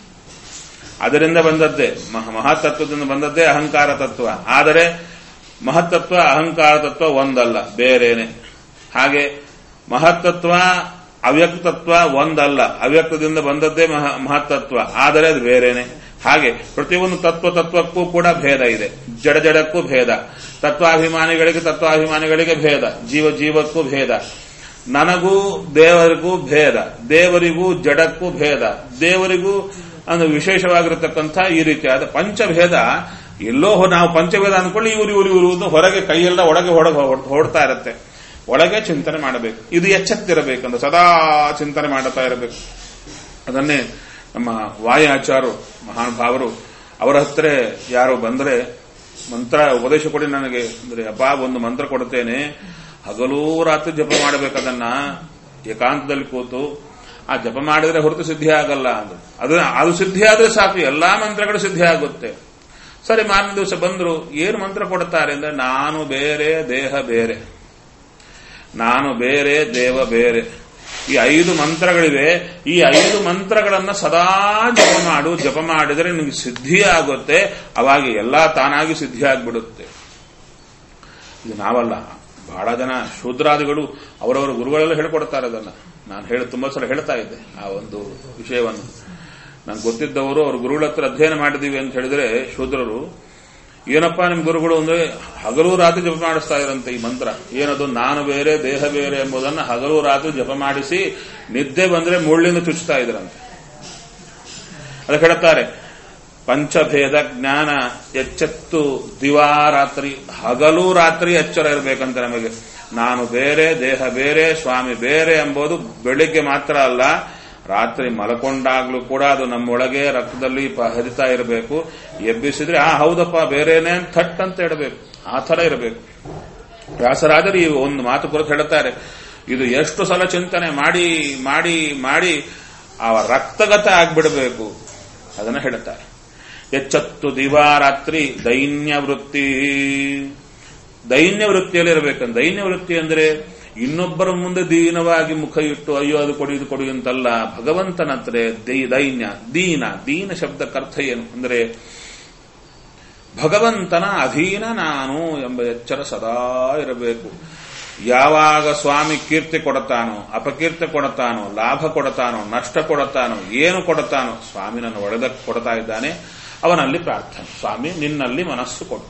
ಅದರಿಂದ ಬಂದದ್ದೇ ಮಹ- ಮಹತ್ತತ್ವದಿಂದ ಬಂದದ್ದೇ ಅಹಂಕಾರ ತತ್ವ ಆದರೆ ಮಹತ್ತತ್ವ ಅಹಂಕಾರ ತತ್ವ ಒಂದಲ್ಲ ಬೇರೇನೆ ಹಾಗೆ ಮಹತ್ತತ್ವ ಅವ್ಯಕ್ತತ್ವ ಒಂದಲ್ಲ ಅವ್ಯಕ್ತದಿಂದ ಬಂದದ್ದೇ ಮಹ ಮಹತ್ತತ್ವ ಆದರೆ ಅದು ಬೇರೇನೆ ಹಾಗೆ ಪ್ರತಿಯೊಂದು ತತ್ವ ತತ್ವಕ್ಕೂ ಕೂಡ ಭೇದ ಇದೆ ಜಡ ಜಡಕ್ಕೂ ಭೇದ ತತ್ವಾಭಿಮಾನಿಗಳಿಗೆ ತತ್ವಾಭಿಮಾನಿಗಳಿಗೆ ಭೇದ ಜೀವ ಜೀವಕ್ಕೂ ಭೇದ ನನಗೂ ದೇವರಿಗೂ ಭೇದ ದೇವರಿಗೂ ಜಡಕ್ಕೂ ಭೇದ ದೇವರಿಗೂ ಒಂದು ವಿಶೇಷವಾಗಿರತಕ್ಕಂಥ ಈ ರೀತಿಯಾದ ಪಂಚಭೇದ ಎಲ್ಲೋ ಹೊ- ನಾವು ಪಂಚಭೇದ ಅಂದ್ಕೊಳ್ಳಿ ಇವರು ಇವರು ಇವರು ಅಂತ ಹೊರಗೆ ಕೈಯೆಲ್ಲ ಒಳಗೆ ಹೊಡ ಹೊಡ್ತಾ ಇರುತ್ತೆ ಒಳಗೆ ಚಿಂತನೆ ಮಾಡಬೇಕು ಇದು ಎಚ್ಚೆತ್ತಿರಬೇಕಂತ ಸದಾ ಚಿಂತನೆ ಮಾಡುತ್ತಾ ಇರಬೇಕು ಅದನ್ನೇ ನಮ್ಮ ವಾಯಾಚಾರು ಮಹಾನುಭಾವರು ಅವರ ಹತ್ರ ಯಾರೋ ಬಂದ್ರೆ ಮಂತ್ರ ಉಪದೇಶ ಕೊಡಿ ನನಗೆ ಅಂದ್ರೆ ಅಬ್ಬಾ ಒಂದು ಮಂತ್ರ ಕೊಡುತ್ತೇನೆ ಹಗಲೂ ರಾತ್ರಿ ಜಪ ಮಾಡಬೇಕದನ್ನ ಏಕಾಂತದಲ್ಲಿ ಕೂತು ಆ ಜಪ ಮಾಡಿದ್ರೆ ಹೊರತು ಸಿದ್ಧಿ ಆಗಲ್ಲ ಅಂದ್ರು ಅದು ಅದು ಸಿದ್ಧಿ ಆದ್ರೆ ಸಾಕು ಎಲ್ಲಾ ಮಂತ್ರಗಳು ಸಿದ್ಧಿ ಆಗುತ್ತೆ ಸರಿ ಮಾರನೇ ದಿವಸ ಬಂದ್ರು ಏನು ಮಂತ್ರ ಕೊಡುತ್ತಾರೆ ಅಂದ್ರೆ ನಾನು ಬೇರೆ ದೇಹ ಬೇರೆ ನಾನು ಬೇರೆ ದೇವ ಬೇರೆ ಈ ಐದು ಮಂತ್ರಗಳಿವೆ ಈ ಐದು ಮಂತ್ರಗಳನ್ನ ಸದಾ ಜಪ ಮಾಡು ಜಪ ಮಾಡಿದರೆ ನಿಮಗೆ ಸಿದ್ಧಿ ಆಗುತ್ತೆ ಅವಾಗ ಎಲ್ಲಾ ತಾನಾಗಿ ಸಿದ್ಧಿ ಆಗ್ಬಿಡುತ್ತೆ ಇದು ನಾವಲ್ಲ ಬಹಳ ಜನ ಶೂದ್ರಾದಿಗಳು ಅವರವರ ಗುರುಗಳೆಲ್ಲ ಹೇಳ್ಕೊಡ್ತಾರೆ ಅದನ್ನ ನಾನು ಹೇಳಿ ತುಂಬಾ ಸಲ ಹೇಳ್ತಾ ಇದ್ದೆ ಆ ಒಂದು ವಿಷಯವನ್ನು ನಂಗೆ ಗೊತ್ತಿದ್ದವರು ಅವ್ರ ಗುರುಗಳ ಹತ್ರ ಅಧ್ಯಯನ ಮಾಡಿದೀವಿ ಅಂತ ಹೇಳಿದ್ರೆ ಶೂದ್ರರು ಏನಪ್ಪಾ ನಿಮ್ ಗುರುಗಳು ಅಂದ್ರೆ ಹಗಲು ರಾತ್ರಿ ಜಪ ಮಾಡಿಸ್ತಾ ಇರಂತೆ ಈ ಮಂತ್ರ ಏನದು ನಾನು ಬೇರೆ ದೇಹ ಬೇರೆ ಎಂಬುದನ್ನು ಹಗಲು ರಾತ್ರಿ ಜಪ ಮಾಡಿಸಿ ನಿದ್ದೆ ಬಂದ್ರೆ ಮುಳ್ಳಿಂದ ಚುಚ್ಚುತ್ತಾ ಇದ್ರಂತೆ ಅದಕ್ಕೆ ಹೇಳ್ತಾರೆ ಪಂಚಭೇದ ಜ್ಞಾನ ಎಚ್ಚೆತ್ತು ದಿವಾರಾತ್ರಿ ಹಗಲು ರಾತ್ರಿ ಎಚ್ಚರ ಇರಬೇಕಂತ ನಮಗೆ ನಾನು ಬೇರೆ ದೇಹ ಬೇರೆ ಸ್ವಾಮಿ ಬೇರೆ ಎಂಬುದು ಬೆಳಿಗ್ಗೆ ಮಾತ್ರ ಅಲ್ಲ ರಾತ್ರಿ ಮಲಕೊಂಡಾಗ್ಲೂ ಕೂಡ ಅದು ನಮ್ಮೊಳಗೆ ರಕ್ತದಲ್ಲಿ ಪ- ಹರಿತಾ ಇರಬೇಕು ಎಬ್ಬಿಸಿದ್ರೆ ಆ ಹೌದಪ್ಪ ಬೇರೆನೇ ಅಂತ ಥಟ್ ಅಂತ ಇಡಬೇಕು ಆ ಥರ ಇರಬೇಕು ವ್ಯಾಸರಾಜರು ಈ ಒಂದು ಮಾತು ಕುರಿತು ಹೇಳ್ತಾರೆ ಇದು ಎಷ್ಟು ಸಲ ಚಿಂತನೆ ಮಾಡಿ ಮಾಡಿ ಮಾಡಿ ಆ ರಕ್ತಗತ ಆಗ್ಬಿಡಬೇಕು ಅದನ್ನ ಹೇಳ್ತಾರೆ ಎಚ್ಚತ್ತು ದಿವಾರಾತ್ರಿ ದೈನ್ಯ ವೃತ್ತಿ ದೈನ್ಯ ವೃತ್ತಿಯಲ್ಲಿ ಇರಬೇಕಂತ ದೈನ್ಯ ವೃತ್ತಿ ಅಂದ್ರೆ ಇನ್ನೊಬ್ಬರ ಮುಂದೆ ದೀನವಾಗಿ ಮುಖ ಇಟ್ಟು ಅಯ್ಯೋ ಅದು ಕೊಡಿ ಇದು ಕೊಡಿ ಅಂತಲ್ಲ ಭಗವಂತನ ಹತ್ರ ದೈ- ದೈನ್ಯ ದೀನ ದೀನ ಶಬ್ದಕ್ಕರ್ಥ ಏನು ಅಂದ್ರೆ ಭಗವಂತನ ಅಧೀನ ನಾನು ಎಂಬ ಎಚ್ಚರ ಸದಾ ಇರಬೇಕು ಯಾವಾಗ ಸ್ವಾಮಿ ಕೀರ್ತಿ ಕೊಡತಾನೋ ಅಪಕೀರ್ತಿ ಕೊಡತಾನೋ ಲಾಭ ಕೊಡತಾನೋ ನಷ್ಟ ಕೊಡತಾನೋ ಏನು ಕೊಡತಾನೋ ಸ್ವಾಮಿ ನನ್ನ ಒಡೆದ ಕೊಡ್ತಾ ಇದ್ದಾನೆ ಅವನಲ್ಲಿ ಪ್ರಾರ್ಥನೆ ಸ್ವಾಮಿ ನಿನ್ನಲ್ಲಿ ಮನಸ್ಸು ಕೊಡು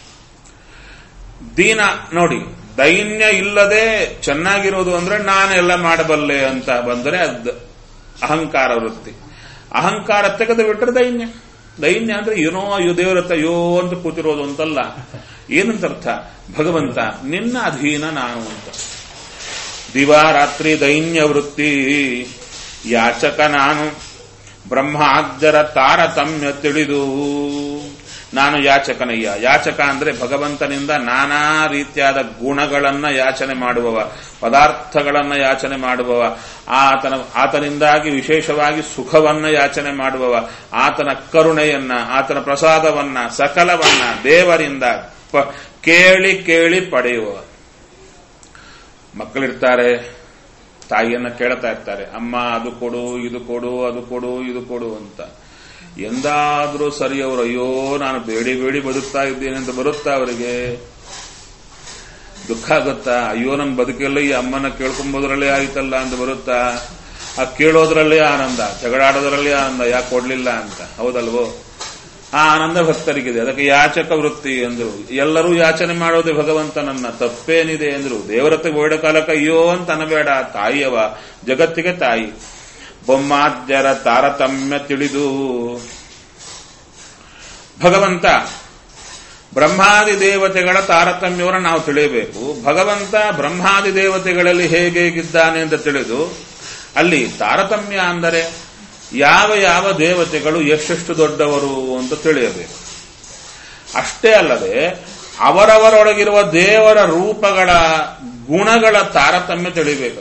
ದೀನ ನೋಡಿ ದೈನ್ಯ ಇಲ್ಲದೆ ಚೆನ್ನಾಗಿರೋದು ಅಂದ್ರೆ ನಾನೆಲ್ಲ ಮಾಡಬಲ್ಲೆ ಅಂತ ಬಂದರೆ ಅದ್ ಅಹಂಕಾರ ವೃತ್ತಿ ಅಹಂಕಾರ ತೆಗೆದು ಬಿಟ್ಟರೆ ದೈನ್ಯ ದೈನ್ಯ ಅಂದ್ರೆ ಏನೋ ಅಯ್ಯೋ ದೇವರತ್ತ ಅಯ್ಯೋ ಅಂತ ಕೂತಿರೋದು ಅಂತಲ್ಲ ಏನಂತ ಅರ್ಥ ಭಗವಂತ ನಿನ್ನ ಅಧೀನ ನಾನು ಅಂತ ದಿವಾರಾತ್ರಿ ದೈನ್ಯ ವೃತ್ತಿ ಯಾಚಕ ನಾನು ಬ್ರಹ್ಮಾಗ್ಜರ ತಾರತಮ್ಯ ತಿಳಿದು ನಾನು ಯಾಚಕನಯ್ಯ ಯಾಚಕ ಅಂದ್ರೆ ಭಗವಂತನಿಂದ ನಾನಾ ರೀತಿಯಾದ ಗುಣಗಳನ್ನ ಯಾಚನೆ ಮಾಡುವವ ಪದಾರ್ಥಗಳನ್ನ ಯಾಚನೆ ಮಾಡುವವ ಆತನ ಆತನಿಂದಾಗಿ ವಿಶೇಷವಾಗಿ ಸುಖವನ್ನ ಯಾಚನೆ ಮಾಡುವವ ಆತನ ಕರುಣೆಯನ್ನ ಆತನ ಪ್ರಸಾದವನ್ನ ಸಕಲವನ್ನ ದೇವರಿಂದ ಪ- ಕೇಳಿ ಕೇಳಿ ಪಡೆಯುವವ ಮಕ್ಕಳಿರ್ತಾರೆ ತಾಯಿಯನ್ನ ಕೇಳ್ತಾ ಇರ್ತಾರೆ ಅಮ್ಮ ಅದು ಕೊಡು ಇದು ಕೊಡು ಅದು ಕೊಡು ಇದು ಕೊಡು ಅಂತ ಎಂದಾದ್ರೂ ಸರಿ ಅವರು ಅಯ್ಯೋ ನಾನು ಬೇಡಿ ಬೇಡಿ ಬದುಕ್ತಾ ಇದ್ದೇನೆ ಅಂತ ಬರುತ್ತಾ ಅವರಿಗೆ ದುಃಖ ಆಗುತ್ತಾ ಅಯ್ಯೋ ನನ್ನ ಬದುಕೆಲ್ಲ ಈ ಅಮ್ಮನ ಕೇಳ್ಕೊಂಬೋದ್ರಲ್ಲೇ ಆಯ್ತಲ್ಲ ಅಂತ ಬರುತ್ತಾ ಆ ಕೇಳೋದ್ರಲ್ಲೇ ಆನಂದ ಜಗಳಾಡೋದ್ರಲ್ಲೇ ಆನಂದ ಯಾಕೆ ಕೊಡ್ಲಿಲ್ಲ ಅಂತ ಹೌದಲ್ವೋ ಆ ಆನಂದ ಭಕ್ತರಿಗಿದೆ ಅದಕ್ಕೆ ಯಾಚಕ ವೃತ್ತಿ ಎಂದ್ರು ಎಲ್ಲರೂ ಯಾಚನೆ ಮಾಡೋದೇ ಭಗವಂತನನ್ನ ತಪ್ಪೇನಿದೆ ಎಂದ್ರು ದೇವರತ್ತೆ ಬೇಡ ಕಾಲಕ್ಕೆ ಅಯ್ಯೋ ಅಂತ ಅನ್ನಬೇಡ ತಾಯಿಯವ ಜಗತ್ತಿಗೆ ತಾಯಿ ಬೊಮ್ಮಾದ್ಯರ ತಾರತಮ್ಯ ತಿಳಿದು ಭಗವಂತ ಬ್ರಹ್ಮಾದಿ ದೇವತೆಗಳ ತಾರತಮ್ಯವನ್ನು ನಾವು ತಿಳಿಯಬೇಕು ಭಗವಂತ ಬ್ರಹ್ಮಾದಿ ದೇವತೆಗಳಲ್ಲಿ ಹೇಗೆ ಹೇಗಿದ್ದಾನೆ ಅಂತ ತಿಳಿದು ಅಲ್ಲಿ ತಾರತಮ್ಯ ಅಂದರೆ ಯಾವ ಯಾವ ದೇವತೆಗಳು ಎಷ್ಟೆಷ್ಟು ದೊಡ್ಡವರು ಅಂತ ತಿಳಿಯಬೇಕು ಅಷ್ಟೇ ಅಲ್ಲದೆ ಅವರವರೊಳಗಿರುವ ದೇವರ ರೂಪಗಳ ಗುಣಗಳ ತಾರತಮ್ಯ ತಿಳಿಬೇಕು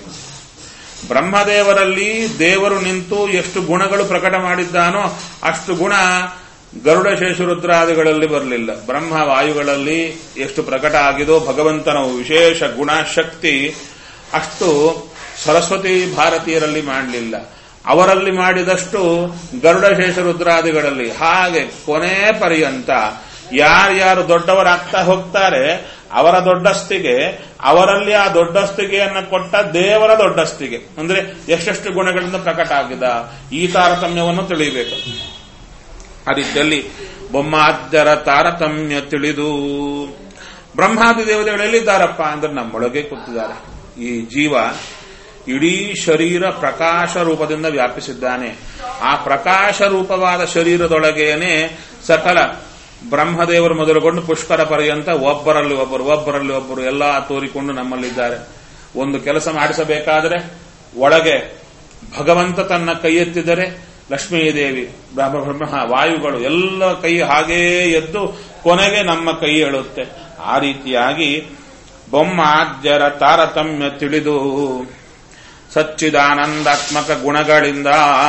ಬ್ರಹ್ಮದೇವರಲ್ಲಿ ದೇವರು ನಿಂತು ಎಷ್ಟು ಗುಣಗಳು ಪ್ರಕಟ ಮಾಡಿದ್ದಾನೋ ಅಷ್ಟು ಗುಣ ಗರುಡ ಶೇಷರುದ್ರಾದಿಗಳಲ್ಲಿ ಬರಲಿಲ್ಲ ಬ್ರಹ್ಮ ವಾಯುಗಳಲ್ಲಿ ಎಷ್ಟು ಪ್ರಕಟ ಆಗಿದೋ ಭಗವಂತನ ವಿಶೇಷ ಗುಣ ಶಕ್ತಿ ಅಷ್ಟು ಸರಸ್ವತಿ ಭಾರತೀಯರಲ್ಲಿ ಮಾಡಲಿಲ್ಲ ಅವರಲ್ಲಿ ಮಾಡಿದಷ್ಟು ಗರುಡ ಶೇಷರುದ್ರಾದಿಗಳಲ್ಲಿ ಹಾಗೆ ಕೊನೆ ಪರ್ಯಂತ ಯಾರ್ಯಾರು ದೊಡ್ಡವರಾಗ್ತಾ ಹೋಗ್ತಾರೆ ಅವರ ದೊಡ್ಡಸ್ತಿಗೆ ಅವರಲ್ಲಿ ಆ ದೊಡ್ಡಸ್ತಿಗೆಯನ್ನು ಕೊಟ್ಟ ದೇವರ ದೊಡ್ಡಸ್ತಿಗೆ ಅಂದ್ರೆ ಎಷ್ಟೆಷ್ಟು ಗುಣಗಳಿಂದ ಪ್ರಕಟ ಆಗಿದ ಈ ತಾರತಮ್ಯವನ್ನು ತಿಳಿಯಬೇಕು ಆ ರೀತಿಯಲ್ಲಿ ಬೊಮ್ಮಾದ್ಯರ ತಾರತಮ್ಯ ತಿಳಿದು ಬ್ರಹ್ಮಾದಿ ದೇವತೆಗಳು ಎಲ್ಲಿದ್ದಾರಪ್ಪ ಅಂದ್ರೆ ನಮ್ಮೊಳಗೆ ಕೂತಿದ್ದಾರೆ ಈ ಜೀವ ಇಡೀ ಶರೀರ ಪ್ರಕಾಶ ರೂಪದಿಂದ ವ್ಯಾಪಿಸಿದ್ದಾನೆ ಆ ಪ್ರಕಾಶ ರೂಪವಾದ ಶರೀರದೊಳಗೇನೆ ಸಕಲ ಬ್ರಹ್ಮದೇವರು ಮೊದಲುಗೊಂಡು ಪುಷ್ಕರ ಪರ್ಯಂತ ಒಬ್ಬರಲ್ಲಿ ಒಬ್ಬರು ಒಬ್ಬರಲ್ಲಿ ಒಬ್ಬರು ಎಲ್ಲ ತೋರಿಕೊಂಡು ನಮ್ಮಲ್ಲಿದ್ದಾರೆ ಒಂದು ಕೆಲಸ ಮಾಡಿಸಬೇಕಾದರೆ ಒಳಗೆ ಭಗವಂತ ತನ್ನ ಕೈ ಎತ್ತಿದರೆ ಲಕ್ಷ್ಮೀದೇವಿ ಬ್ರಹ್ಮ ಬ್ರಹ್ಮ ವಾಯುಗಳು ಎಲ್ಲ ಕೈ ಹಾಗೇ ಎದ್ದು ಕೊನೆಗೆ ನಮ್ಮ ಕೈ ಹೇಳುತ್ತೆ ಆ ರೀತಿಯಾಗಿ ಬೊಮ್ಮಾದ್ಯರ ತಾರತಮ್ಯ ತಿಳಿದು ಸಚ್ಚಿದಾನಂದಾತ್ಮಕ ಗುಣಗಳಿಂದ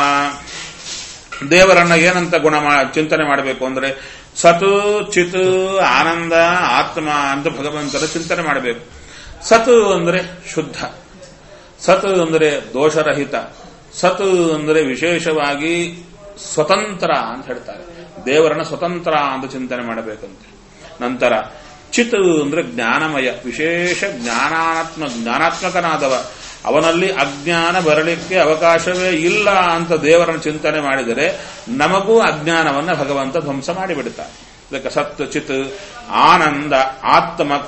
ದೇವರನ್ನ ಏನಂತ ಗುಣ ಮಾ- ಚಿಂತನೆ ಮಾಡಬೇಕು ಅಂದ್ರೆ ಸತ್ ಚಿತ್ ಆನಂದ ಆತ್ಮ ಅಂತ ಭಗವಂತನ ಚಿಂತನೆ ಮಾಡಬೇಕು ಸತ್ ಅಂದ್ರೆ ಶುದ್ಧ ಸತ್ ಅಂದರೆ ದೋಷರಹಿತ ಸತ್ ಅಂದರೆ ವಿಶೇಷವಾಗಿ ಸ್ವತಂತ್ರ ಅಂತ ಹೇಳ್ತಾರೆ ದೇವರನ್ನ ಸ್ವತಂತ್ರ ಅಂತ ಚಿಂತನೆ ಮಾಡಬೇಕಂತೆ ನಂತರ ಚಿತ್ ಅಂದ್ರೆ ಜ್ಞಾನಮಯ ವಿಶೇಷ ಜ್ಞಾನಾತ್ಮ ಜ್ಞಾನಾತ್ಮಕನಾದವ ಅವನಲ್ಲಿ ಅಜ್ಞಾನ ಬರಲಿಕ್ಕೆ ಅವಕಾಶವೇ ಇಲ್ಲ ಅಂತ ದೇವರನ್ನು ಚಿಂತನೆ ಮಾಡಿದರೆ ನಮಗೂ ಅಜ್ಞಾನವನ್ನ ಭಗವಂತ ಧ್ವಂಸ ಮಾಡಿಬಿಡುತ್ತಾನೆ ಅದಕ್ಕೆ ಸತ್ ಚಿತ್ ಆನಂದ ಆತ್ಮಕ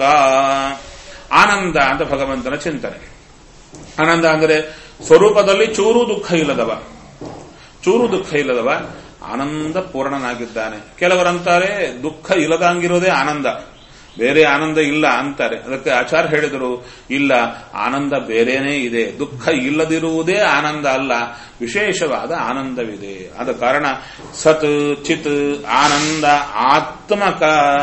ಆನಂದ ಅಂತ ಭಗವಂತನ ಚಿಂತನೆ ಆನಂದ ಅಂದರೆ ಸ್ವರೂಪದಲ್ಲಿ ಚೂರು ದುಃಖ ಇಲ್ಲದವ ಚೂರು ದುಃಖ ಇಲ್ಲದವ ಆನಂದ ಪೂರ್ಣನಾಗಿದ್ದಾನೆ ಕೆಲವರಂತಾರೆ ದುಃಖ ಇಲ್ಲದಂಗಿರೋದೇ ಆನಂದ ಬೇರೆ ಆನಂದ ಇಲ್ಲ ಅಂತಾರೆ ಅದಕ್ಕೆ ಆಚಾರ್ಯ ಹೇಳಿದರು ಇಲ್ಲ ಆನಂದ ಬೇರೆನೇ ಇದೆ ದುಃಖ ಇಲ್ಲದಿರುವುದೇ ಆನಂದ ಅಲ್ಲ ವಿಶೇಷವಾದ ಆನಂದವಿದೆ ಆದ ಕಾರಣ ಸತ್ ಚಿತ್ ಆನಂದ ಆತ್ಮಕ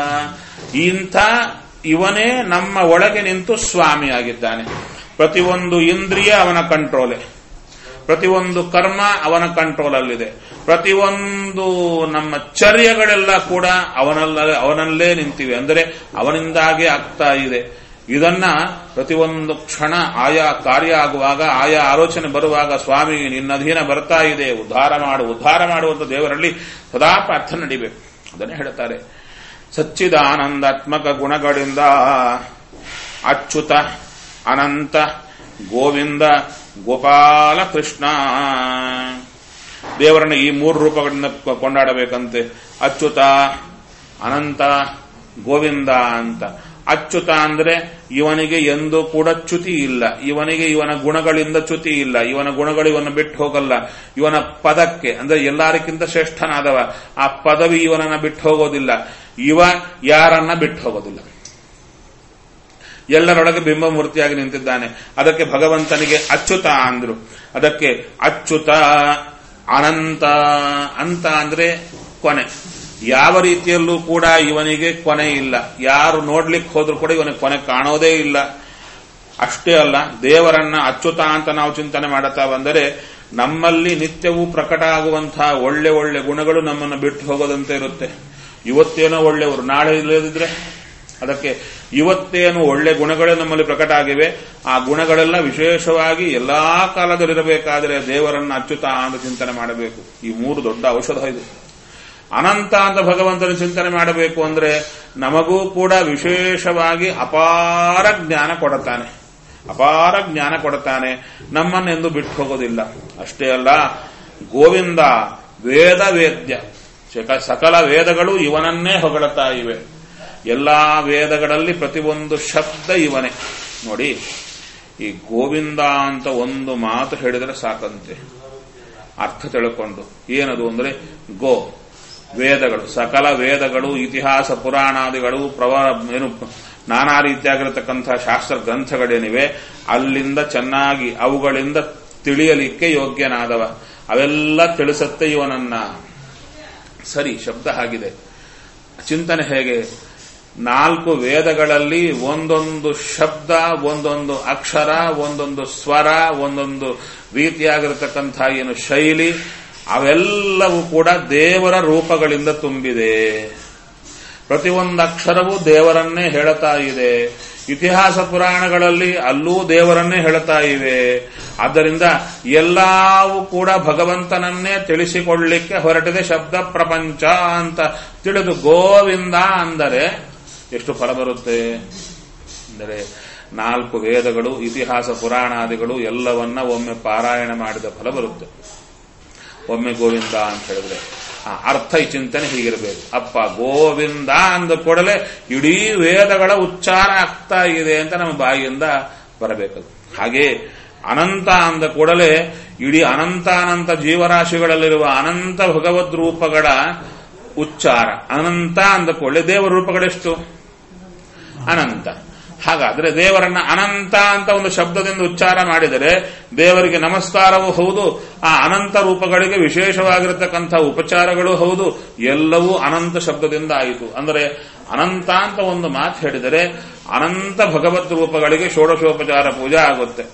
ಇಂಥ ಇವನೇ ನಮ್ಮ ಒಳಗೆ ನಿಂತು ಸ್ವಾಮಿಯಾಗಿದ್ದಾನೆ ಪ್ರತಿಯೊಂದು ಇಂದ್ರಿಯ ಅವನ ಕಂಟ್ರೋಲೆ ಪ್ರತಿಯೊಂದು ಕರ್ಮ ಅವನ ಕಂಟ್ರೋಲ್ ಅಲ್ಲಿದೆ ಪ್ರತಿಯೊಂದು ನಮ್ಮ ಚರ್ಯಗಳೆಲ್ಲ ಕೂಡ ಅವನಲ್ಲ ಅವನಲ್ಲೇ ನಿಂತಿವೆ ಅಂದರೆ ಅವನಿಂದಾಗೆ ಆಗ್ತಾ ಇದೆ ಇದನ್ನ ಪ್ರತಿಯೊಂದು ಕ್ಷಣ ಆಯಾ ಕಾರ್ಯ ಆಗುವಾಗ ಆಯಾ ಆಲೋಚನೆ ಬರುವಾಗ ಸ್ವಾಮಿ ನಿನ್ನ ಅಧೀನ ಬರ್ತಾ ಇದೆ ಉದ್ಧಾರ ಮಾಡು ಉದ್ಧಾರ ಮಾಡುವಂತ ದೇವರಲ್ಲಿ ಸದಾ ಪ್ರಾರ್ಥನೆ ನಡಿಬೇಕು ಅದನ್ನೇ ಹೇಳ್ತಾರೆ ಸಚ್ಚಿದಾನಂದಾತ್ಮಕ ಗುಣಗಳಿಂದ ಅಚ್ಯುತ ಅನಂತ ಗೋವಿಂದ ಗೋಪಾಲ ಕೃಷ್ಣ ದೇವರನ್ನ ಈ ಮೂರು ರೂಪಗಳಿಂದ ಕ- ಕೊಂಡಾಡಬೇಕಂತೆ ಅಚ್ಯುತ ಅನಂತ ಗೋವಿಂದ ಅಂತ ಅಚ್ಯುತ ಅಂದ್ರೆ ಇವನಿಗೆ ಎಂದೂ ಕೂಡ ಚ್ಯುತಿ ಇಲ್ಲ ಇವನಿಗೆ ಇವನ ಗುಣಗಳಿಂದ ಚ್ಯುತಿ ಇಲ್ಲ ಇವನ ಗುಣಗಳು ಇವನ ಬಿಟ್ಟು ಹೋಗಲ್ಲ ಇವನ ಪದಕ್ಕೆ ಅಂದ್ರೆ ಎಲ್ಲರಿಗಿಂತ ಶ್ರೇಷ್ಠನಾದವ ಆ ಪದವಿ ಇವನನ್ನ ಬಿಟ್ಟು ಹೋಗೋದಿಲ್ಲ ಇವ ಯಾರನ್ನ ಬಿಟ್ಟು ಹೋಗೋದಿಲ್ಲ ಎಲ್ಲರೊಳಗೆ ಬಿಂಬಮೂರ್ತಿಯಾಗಿ ನಿಂತಿದ್ದಾನೆ ಅದಕ್ಕೆ ಭಗವಂತನಿಗೆ ಅಚ್ಯುತ ಅಂದ್ರು ಅದಕ್ಕೆ ಅಚ್ಯುತ ಅನಂತ ಅಂತ ಅಂದ್ರೆ ಕೊನೆ ಯಾವ ರೀತಿಯಲ್ಲೂ ಕೂಡ ಇವನಿಗೆ ಕೊನೆ ಇಲ್ಲ ಯಾರು ನೋಡ್ಲಿಕ್ಕೆ ಹೋದ್ರೂ ಕೂಡ ಇವನಿಗೆ ಕೊನೆ ಕಾಣೋದೇ ಇಲ್ಲ ಅಷ್ಟೇ ಅಲ್ಲ ದೇವರನ್ನ ಅಚ್ಯುತ ಅಂತ ನಾವು ಚಿಂತನೆ ಮಾಡುತ್ತಾ ಬಂದರೆ ನಮ್ಮಲ್ಲಿ ನಿತ್ಯವೂ ಪ್ರಕಟ ಆಗುವಂತಹ ಒಳ್ಳೆ ಒಳ್ಳೆ ಗುಣಗಳು ನಮ್ಮನ್ನು ಬಿಟ್ಟು ಹೋಗೋದಂತೆ ಇರುತ್ತೆ ಇವತ್ತೇನೋ ಒಳ್ಳೆಯವರು ನಾಳೆ ಇಲ್ಲದಿದ್ರೆ ಅದಕ್ಕೆ ಇವತ್ತೇನು ಒಳ್ಳೆ ಗುಣಗಳೇ ನಮ್ಮಲ್ಲಿ ಪ್ರಕಟ ಆಗಿವೆ ಆ ಗುಣಗಳೆಲ್ಲ ವಿಶೇಷವಾಗಿ ಎಲ್ಲಾ ಕಾಲದಲ್ಲಿರಬೇಕಾದರೆ ದೇವರನ್ನ ಅಚ್ಯುತ ಅಂತ ಚಿಂತನೆ ಮಾಡಬೇಕು ಈ ಮೂರು ದೊಡ್ಡ ಔಷಧ ಇದು ಅನಂತ ಅಂತ ಭಗವಂತನ ಚಿಂತನೆ ಮಾಡಬೇಕು ಅಂದ್ರೆ ನಮಗೂ ಕೂಡ ವಿಶೇಷವಾಗಿ ಅಪಾರ ಜ್ಞಾನ ಕೊಡುತ್ತಾನೆ ಅಪಾರ ಜ್ಞಾನ ಕೊಡುತ್ತಾನೆ ನಮ್ಮನ್ನೆಂದು ಬಿಟ್ಟು ಹೋಗೋದಿಲ್ಲ ಅಷ್ಟೇ ಅಲ್ಲ ಗೋವಿಂದ ವೇದ ವೇದ್ಯ ಸಕ- ಸಕಲ ವೇದಗಳು ಇವನನ್ನೇ ಹೊಗಳುತ್ತಾ ಇವೆ ಎಲ್ಲಾ ವೇದಗಳಲ್ಲಿ ಪ್ರತಿಯೊಂದು ಶಬ್ದ ಇವನೇ ನೋಡಿ ಈ ಗೋವಿಂದ ಅಂತ ಒಂದು ಮಾತು ಹೇಳಿದರೆ ಸಾಕಂತೆ ಅರ್ಥ ತಿಳ್ಕೊಂಡು ಏನದು ಅಂದ್ರೆ ಗೋ ವೇದಗಳು ಸಕಲ ವೇದಗಳು ಇತಿಹಾಸ ಪುರಾಣಾದಿಗಳು ಪ್ರವ ಏನು ನಾನಾ ರೀತಿಯಾಗಿರತಕ್ಕಂಥ ಶಾಸ್ತ್ರ ಗ್ರಂಥಗಳೇನಿವೆ ಅಲ್ಲಿಂದ ಚೆನ್ನಾಗಿ ಅವುಗಳಿಂದ ತಿಳಿಯಲಿಕ್ಕೆ ಯೋಗ್ಯನಾದವ ಅವೆಲ್ಲ ತಿಳಿಸತ್ತೆ ಇವನನ್ನ ಸರಿ ಶಬ್ದ ಆಗಿದೆ ಚಿಂತನೆ ಹೇಗೆ ನಾಲ್ಕು ವೇದಗಳಲ್ಲಿ ಒಂದೊಂದು ಶಬ್ದ ಒಂದೊಂದು ಅಕ್ಷರ ಒಂದೊಂದು ಸ್ವರ ಒಂದೊಂದು ರೀತಿಯಾಗಿರತಕ್ಕಂಥ ಏನು ಶೈಲಿ ಅವೆಲ್ಲವೂ ಕೂಡ ದೇವರ ರೂಪಗಳಿಂದ ತುಂಬಿದೆ ಪ್ರತಿಯೊಂದು ಅಕ್ಷರವೂ ದೇವರನ್ನೇ ಹೇಳುತ್ತಾ ಇದೆ ಇತಿಹಾಸ ಪುರಾಣಗಳಲ್ಲಿ ಅಲ್ಲೂ ದೇವರನ್ನೇ ಹೇಳುತ್ತಾ ಇವೆ ಆದ್ದರಿಂದ ಎಲ್ಲವೂ ಕೂಡ ಭಗವಂತನನ್ನೇ ತಿಳಿಸಿಕೊಳ್ಳಲಿಕ್ಕೆ ಹೊರಟಿದೆ ಶಬ್ದ ಪ್ರಪಂಚ ಅಂತ ತಿಳಿದು ಗೋವಿಂದ ಅಂದರೆ ಎಷ್ಟು ಫಲ ಬರುತ್ತೆ ಅಂದರೆ ನಾಲ್ಕು ವೇದಗಳು ಇತಿಹಾಸ ಪುರಾಣಾದಿಗಳು ಎಲ್ಲವನ್ನ ಒಮ್ಮೆ ಪಾರಾಯಣ ಮಾಡಿದ ಫಲ ಬರುತ್ತೆ ಒಮ್ಮೆ ಗೋವಿಂದ ಅಂತ ಹೇಳಿದ್ರೆ ಆ ಅರ್ಥ ಈ ಚಿಂತನೆ ಹೀಗಿರಬೇಕು ಅಪ್ಪ ಗೋವಿಂದ ಅಂದ ಕೂಡಲೇ ಇಡೀ ವೇದಗಳ ಉಚ್ಚಾರ ಆಗ್ತಾ ಇದೆ ಅಂತ ನಮ್ಮ ಬಾಯಿಯಿಂದ ಬರಬೇಕು ಹಾಗೆ ಅನಂತ ಅಂದ ಕೂಡಲೇ ಇಡೀ ಅನಂತಾನಂತ ಜೀವರಾಶಿಗಳಲ್ಲಿರುವ ಅನಂತ ಭಗವದ್ ರೂಪಗಳ ಉಚ್ಚಾರ ಅನಂತ ಅಂದ ಕೂಡಲೇ ದೇವರ ರೂಪಗಳೆಷ್ಟು ಅನಂತ ಹಾಗಾದ್ರೆ ದೇವರನ್ನ ಅನಂತ ಅಂತ ಒಂದು ಶಬ್ದದಿಂದ ಉಚ್ಚಾರ ಮಾಡಿದರೆ ದೇವರಿಗೆ ನಮಸ್ಕಾರವೂ ಹೌದು ಆ ಅನಂತ ರೂಪಗಳಿಗೆ ವಿಶೇಷವಾಗಿರತಕ್ಕಂಥ ಉಪಚಾರಗಳು ಹೌದು ಎಲ್ಲವೂ ಅನಂತ ಶಬ್ದದಿಂದ ಆಯಿತು ಅಂದರೆ ಅನಂತ ಅಂತ ಒಂದು ಮಾತು ಹೇಳಿದರೆ ಅನಂತ ಭಗವತ್ ರೂಪಗಳಿಗೆ ಷೋಡಶೋಪಚಾರ ಪೂಜೆ ಆಗುತ್ತೆ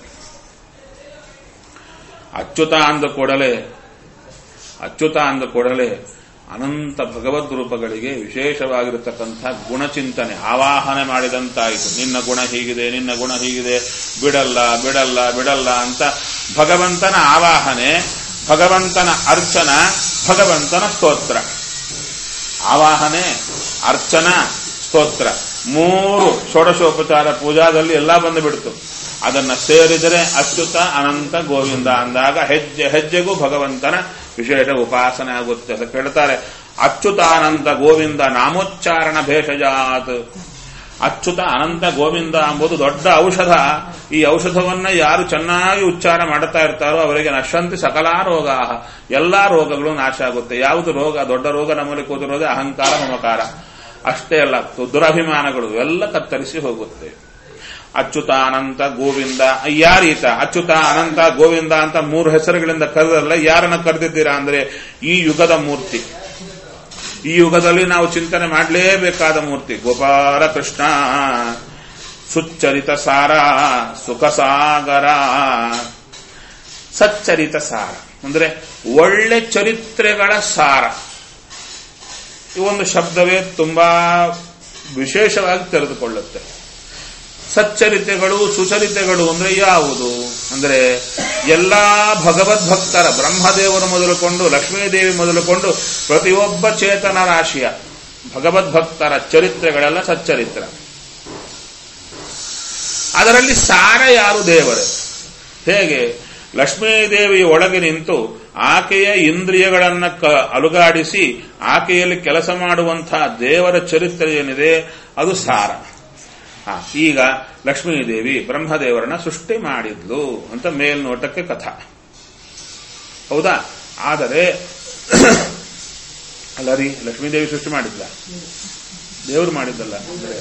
ಅಚ್ಯುತ ಅಂದ ಕೂಡಲೇ ಅಚ್ಯುತ ಅಂದ ಕೂಡಲೇ ಅನಂತ ಭಗವದ್ ರೂಪಗಳಿಗೆ ವಿಶೇಷವಾಗಿರತಕ್ಕಂಥ ಗುಣಚಿಂತನೆ ಆವಾಹನೆ ಮಾಡಿದಂತಾಯಿತು ನಿನ್ನ ಗುಣ ಹೀಗಿದೆ ನಿನ್ನ ಗುಣ ಹೀಗಿದೆ ಬಿಡಲ್ಲ ಬಿಡಲ್ಲ ಬಿಡಲ್ಲ ಅಂತ ಭಗವಂತನ ಆವಾಹನೆ ಭಗವಂತನ ಅರ್ಚನ ಭಗವಂತನ ಸ್ತೋತ್ರ ಆವಾಹನೆ ಅರ್ಚನ ಸ್ತೋತ್ರ ಮೂರು ಷೋಡಶೋಪಚಾರ ಪೂಜಾದಲ್ಲಿ ಎಲ್ಲ ಬಂದು ಬಿಡ್ತು ಅದನ್ನ ಸೇರಿದರೆ ಅಚ್ಯುತ ಅನಂತ ಗೋವಿಂದ ಅಂದಾಗ ಹೆಜ್ಜೆ ಹೆಜ್ಜೆಗೂ ಭಗವಂತನ ವಿಶೇಷ ಉಪಾಸನೆ ಆಗುತ್ತೆ ಅದಕ್ಕೆ ಹೇಳ್ತಾರೆ ಅಚ್ಯುತ ಅನಂತ ಗೋವಿಂದ ನಾಮೋಚ್ಚಾರಣ ಭೇಷಜಾತ್ ಅಚ್ಯುತ ಅನಂತ ಗೋವಿಂದ ಎಂಬುದು ದೊಡ್ಡ ಔಷಧ ಈ ಔಷಧವನ್ನ ಯಾರು ಚೆನ್ನಾಗಿ ಉಚ್ಚಾರ ಮಾಡುತ್ತಾ ಇರ್ತಾರೋ ಅವರಿಗೆ ನಶಂತಿ ಸಕಲ ರೋಗ ಎಲ್ಲಾ ರೋಗಗಳು ನಾಶ ಆಗುತ್ತೆ ಯಾವುದು ರೋಗ ದೊಡ್ಡ ರೋಗ ನಮ್ಮಲ್ಲಿ ಕೂತಿರೋದೇ ಅಹಂಕಾರ ಮಮಕಾರ ಅಷ್ಟೇ ಅಲ್ಲ ದುರಭಿಮಾನಗಳು ಎಲ್ಲ ಕತ್ತರಿಸಿ ಹೋಗುತ್ತೆ ಅಚ್ಯುತ ಅನಂತ ಗೋವಿಂದ ಯಾರೀತ ಅಚ್ಯುತ ಅನಂತ ಗೋವಿಂದ ಅಂತ ಮೂರು ಹೆಸರುಗಳಿಂದ ಕರೆದಲ್ಲ ಯಾರನ್ನ ಕರೆದಿದ್ದೀರಾ ಅಂದ್ರೆ ಈ ಯುಗದ ಮೂರ್ತಿ ಈ ಯುಗದಲ್ಲಿ ನಾವು ಚಿಂತನೆ ಮಾಡಲೇಬೇಕಾದ ಮೂರ್ತಿ ಗೋಪಾಲ ಕೃಷ್ಣ ಸುಚ್ಚರಿತ ಸಾರ ಸುಖ ಸಾಗರ ಸಚ್ಚರಿತ ಸಾರ ಅಂದ್ರೆ ಒಳ್ಳೆ ಚರಿತ್ರೆಗಳ ಸಾರ ಈ ಒಂದು ಶಬ್ದವೇ ತುಂಬಾ ವಿಶೇಷವಾಗಿ ತೆರೆದುಕೊಳ್ಳುತ್ತೆ ಸಚ್ಚರಿತೆಗಳು ಸುಚರಿತೆಗಳು ಅಂದ್ರೆ ಯಾವುದು ಅಂದ್ರೆ ಎಲ್ಲಾ ಭಗವದ್ಭಕ್ತರ ಬ್ರಹ್ಮದೇವರು ಮೊದಲುಕೊಂಡು ಲಕ್ಷ್ಮೀದೇವಿ ಮೊದಲುಕೊಂಡು ಪ್ರತಿಯೊಬ್ಬ ಚೇತನ ರಾಶಿಯ ಭಗವದ್ಭಕ್ತರ ಚರಿತ್ರೆಗಳೆಲ್ಲ ಸಚ್ಚರಿತ್ರ ಅದರಲ್ಲಿ ಸಾರ ಯಾರು ದೇವರೇ ಹೇಗೆ ಲಕ್ಷ್ಮೀದೇವಿಯ ಒಳಗೆ ನಿಂತು ಆಕೆಯ ಇಂದ್ರಿಯಗಳನ್ನ ಕ ಅಲುಗಾಡಿಸಿ ಆಕೆಯಲ್ಲಿ ಕೆಲಸ ಮಾಡುವಂತಹ ದೇವರ ಚರಿತ್ರೆ ಏನಿದೆ ಅದು ಸಾರ ಆ, ಈಗ ಲಕ್ಷ್ಮೀದೇವಿ ಬ್ರಹ್ಮದೇವರನ್ನ ಸೃಷ್ಟಿ ಮಾಡಿದ್ಲು ಅಂತ ಮೇಲ್ನೋಟಕ್ಕೆ ಕಥಾ ಹೌದಾ ಆದರೆ ಅಲ್ಲ ರೀ ಲಕ್ಷ್ಮೀದೇವಿ ಸೃಷ್ಟಿ ಮಾಡಿದ್ಲ ದೇವರು ಮಾಡಿದ್ದಲ್ಲ ಅಂದ್ರೆ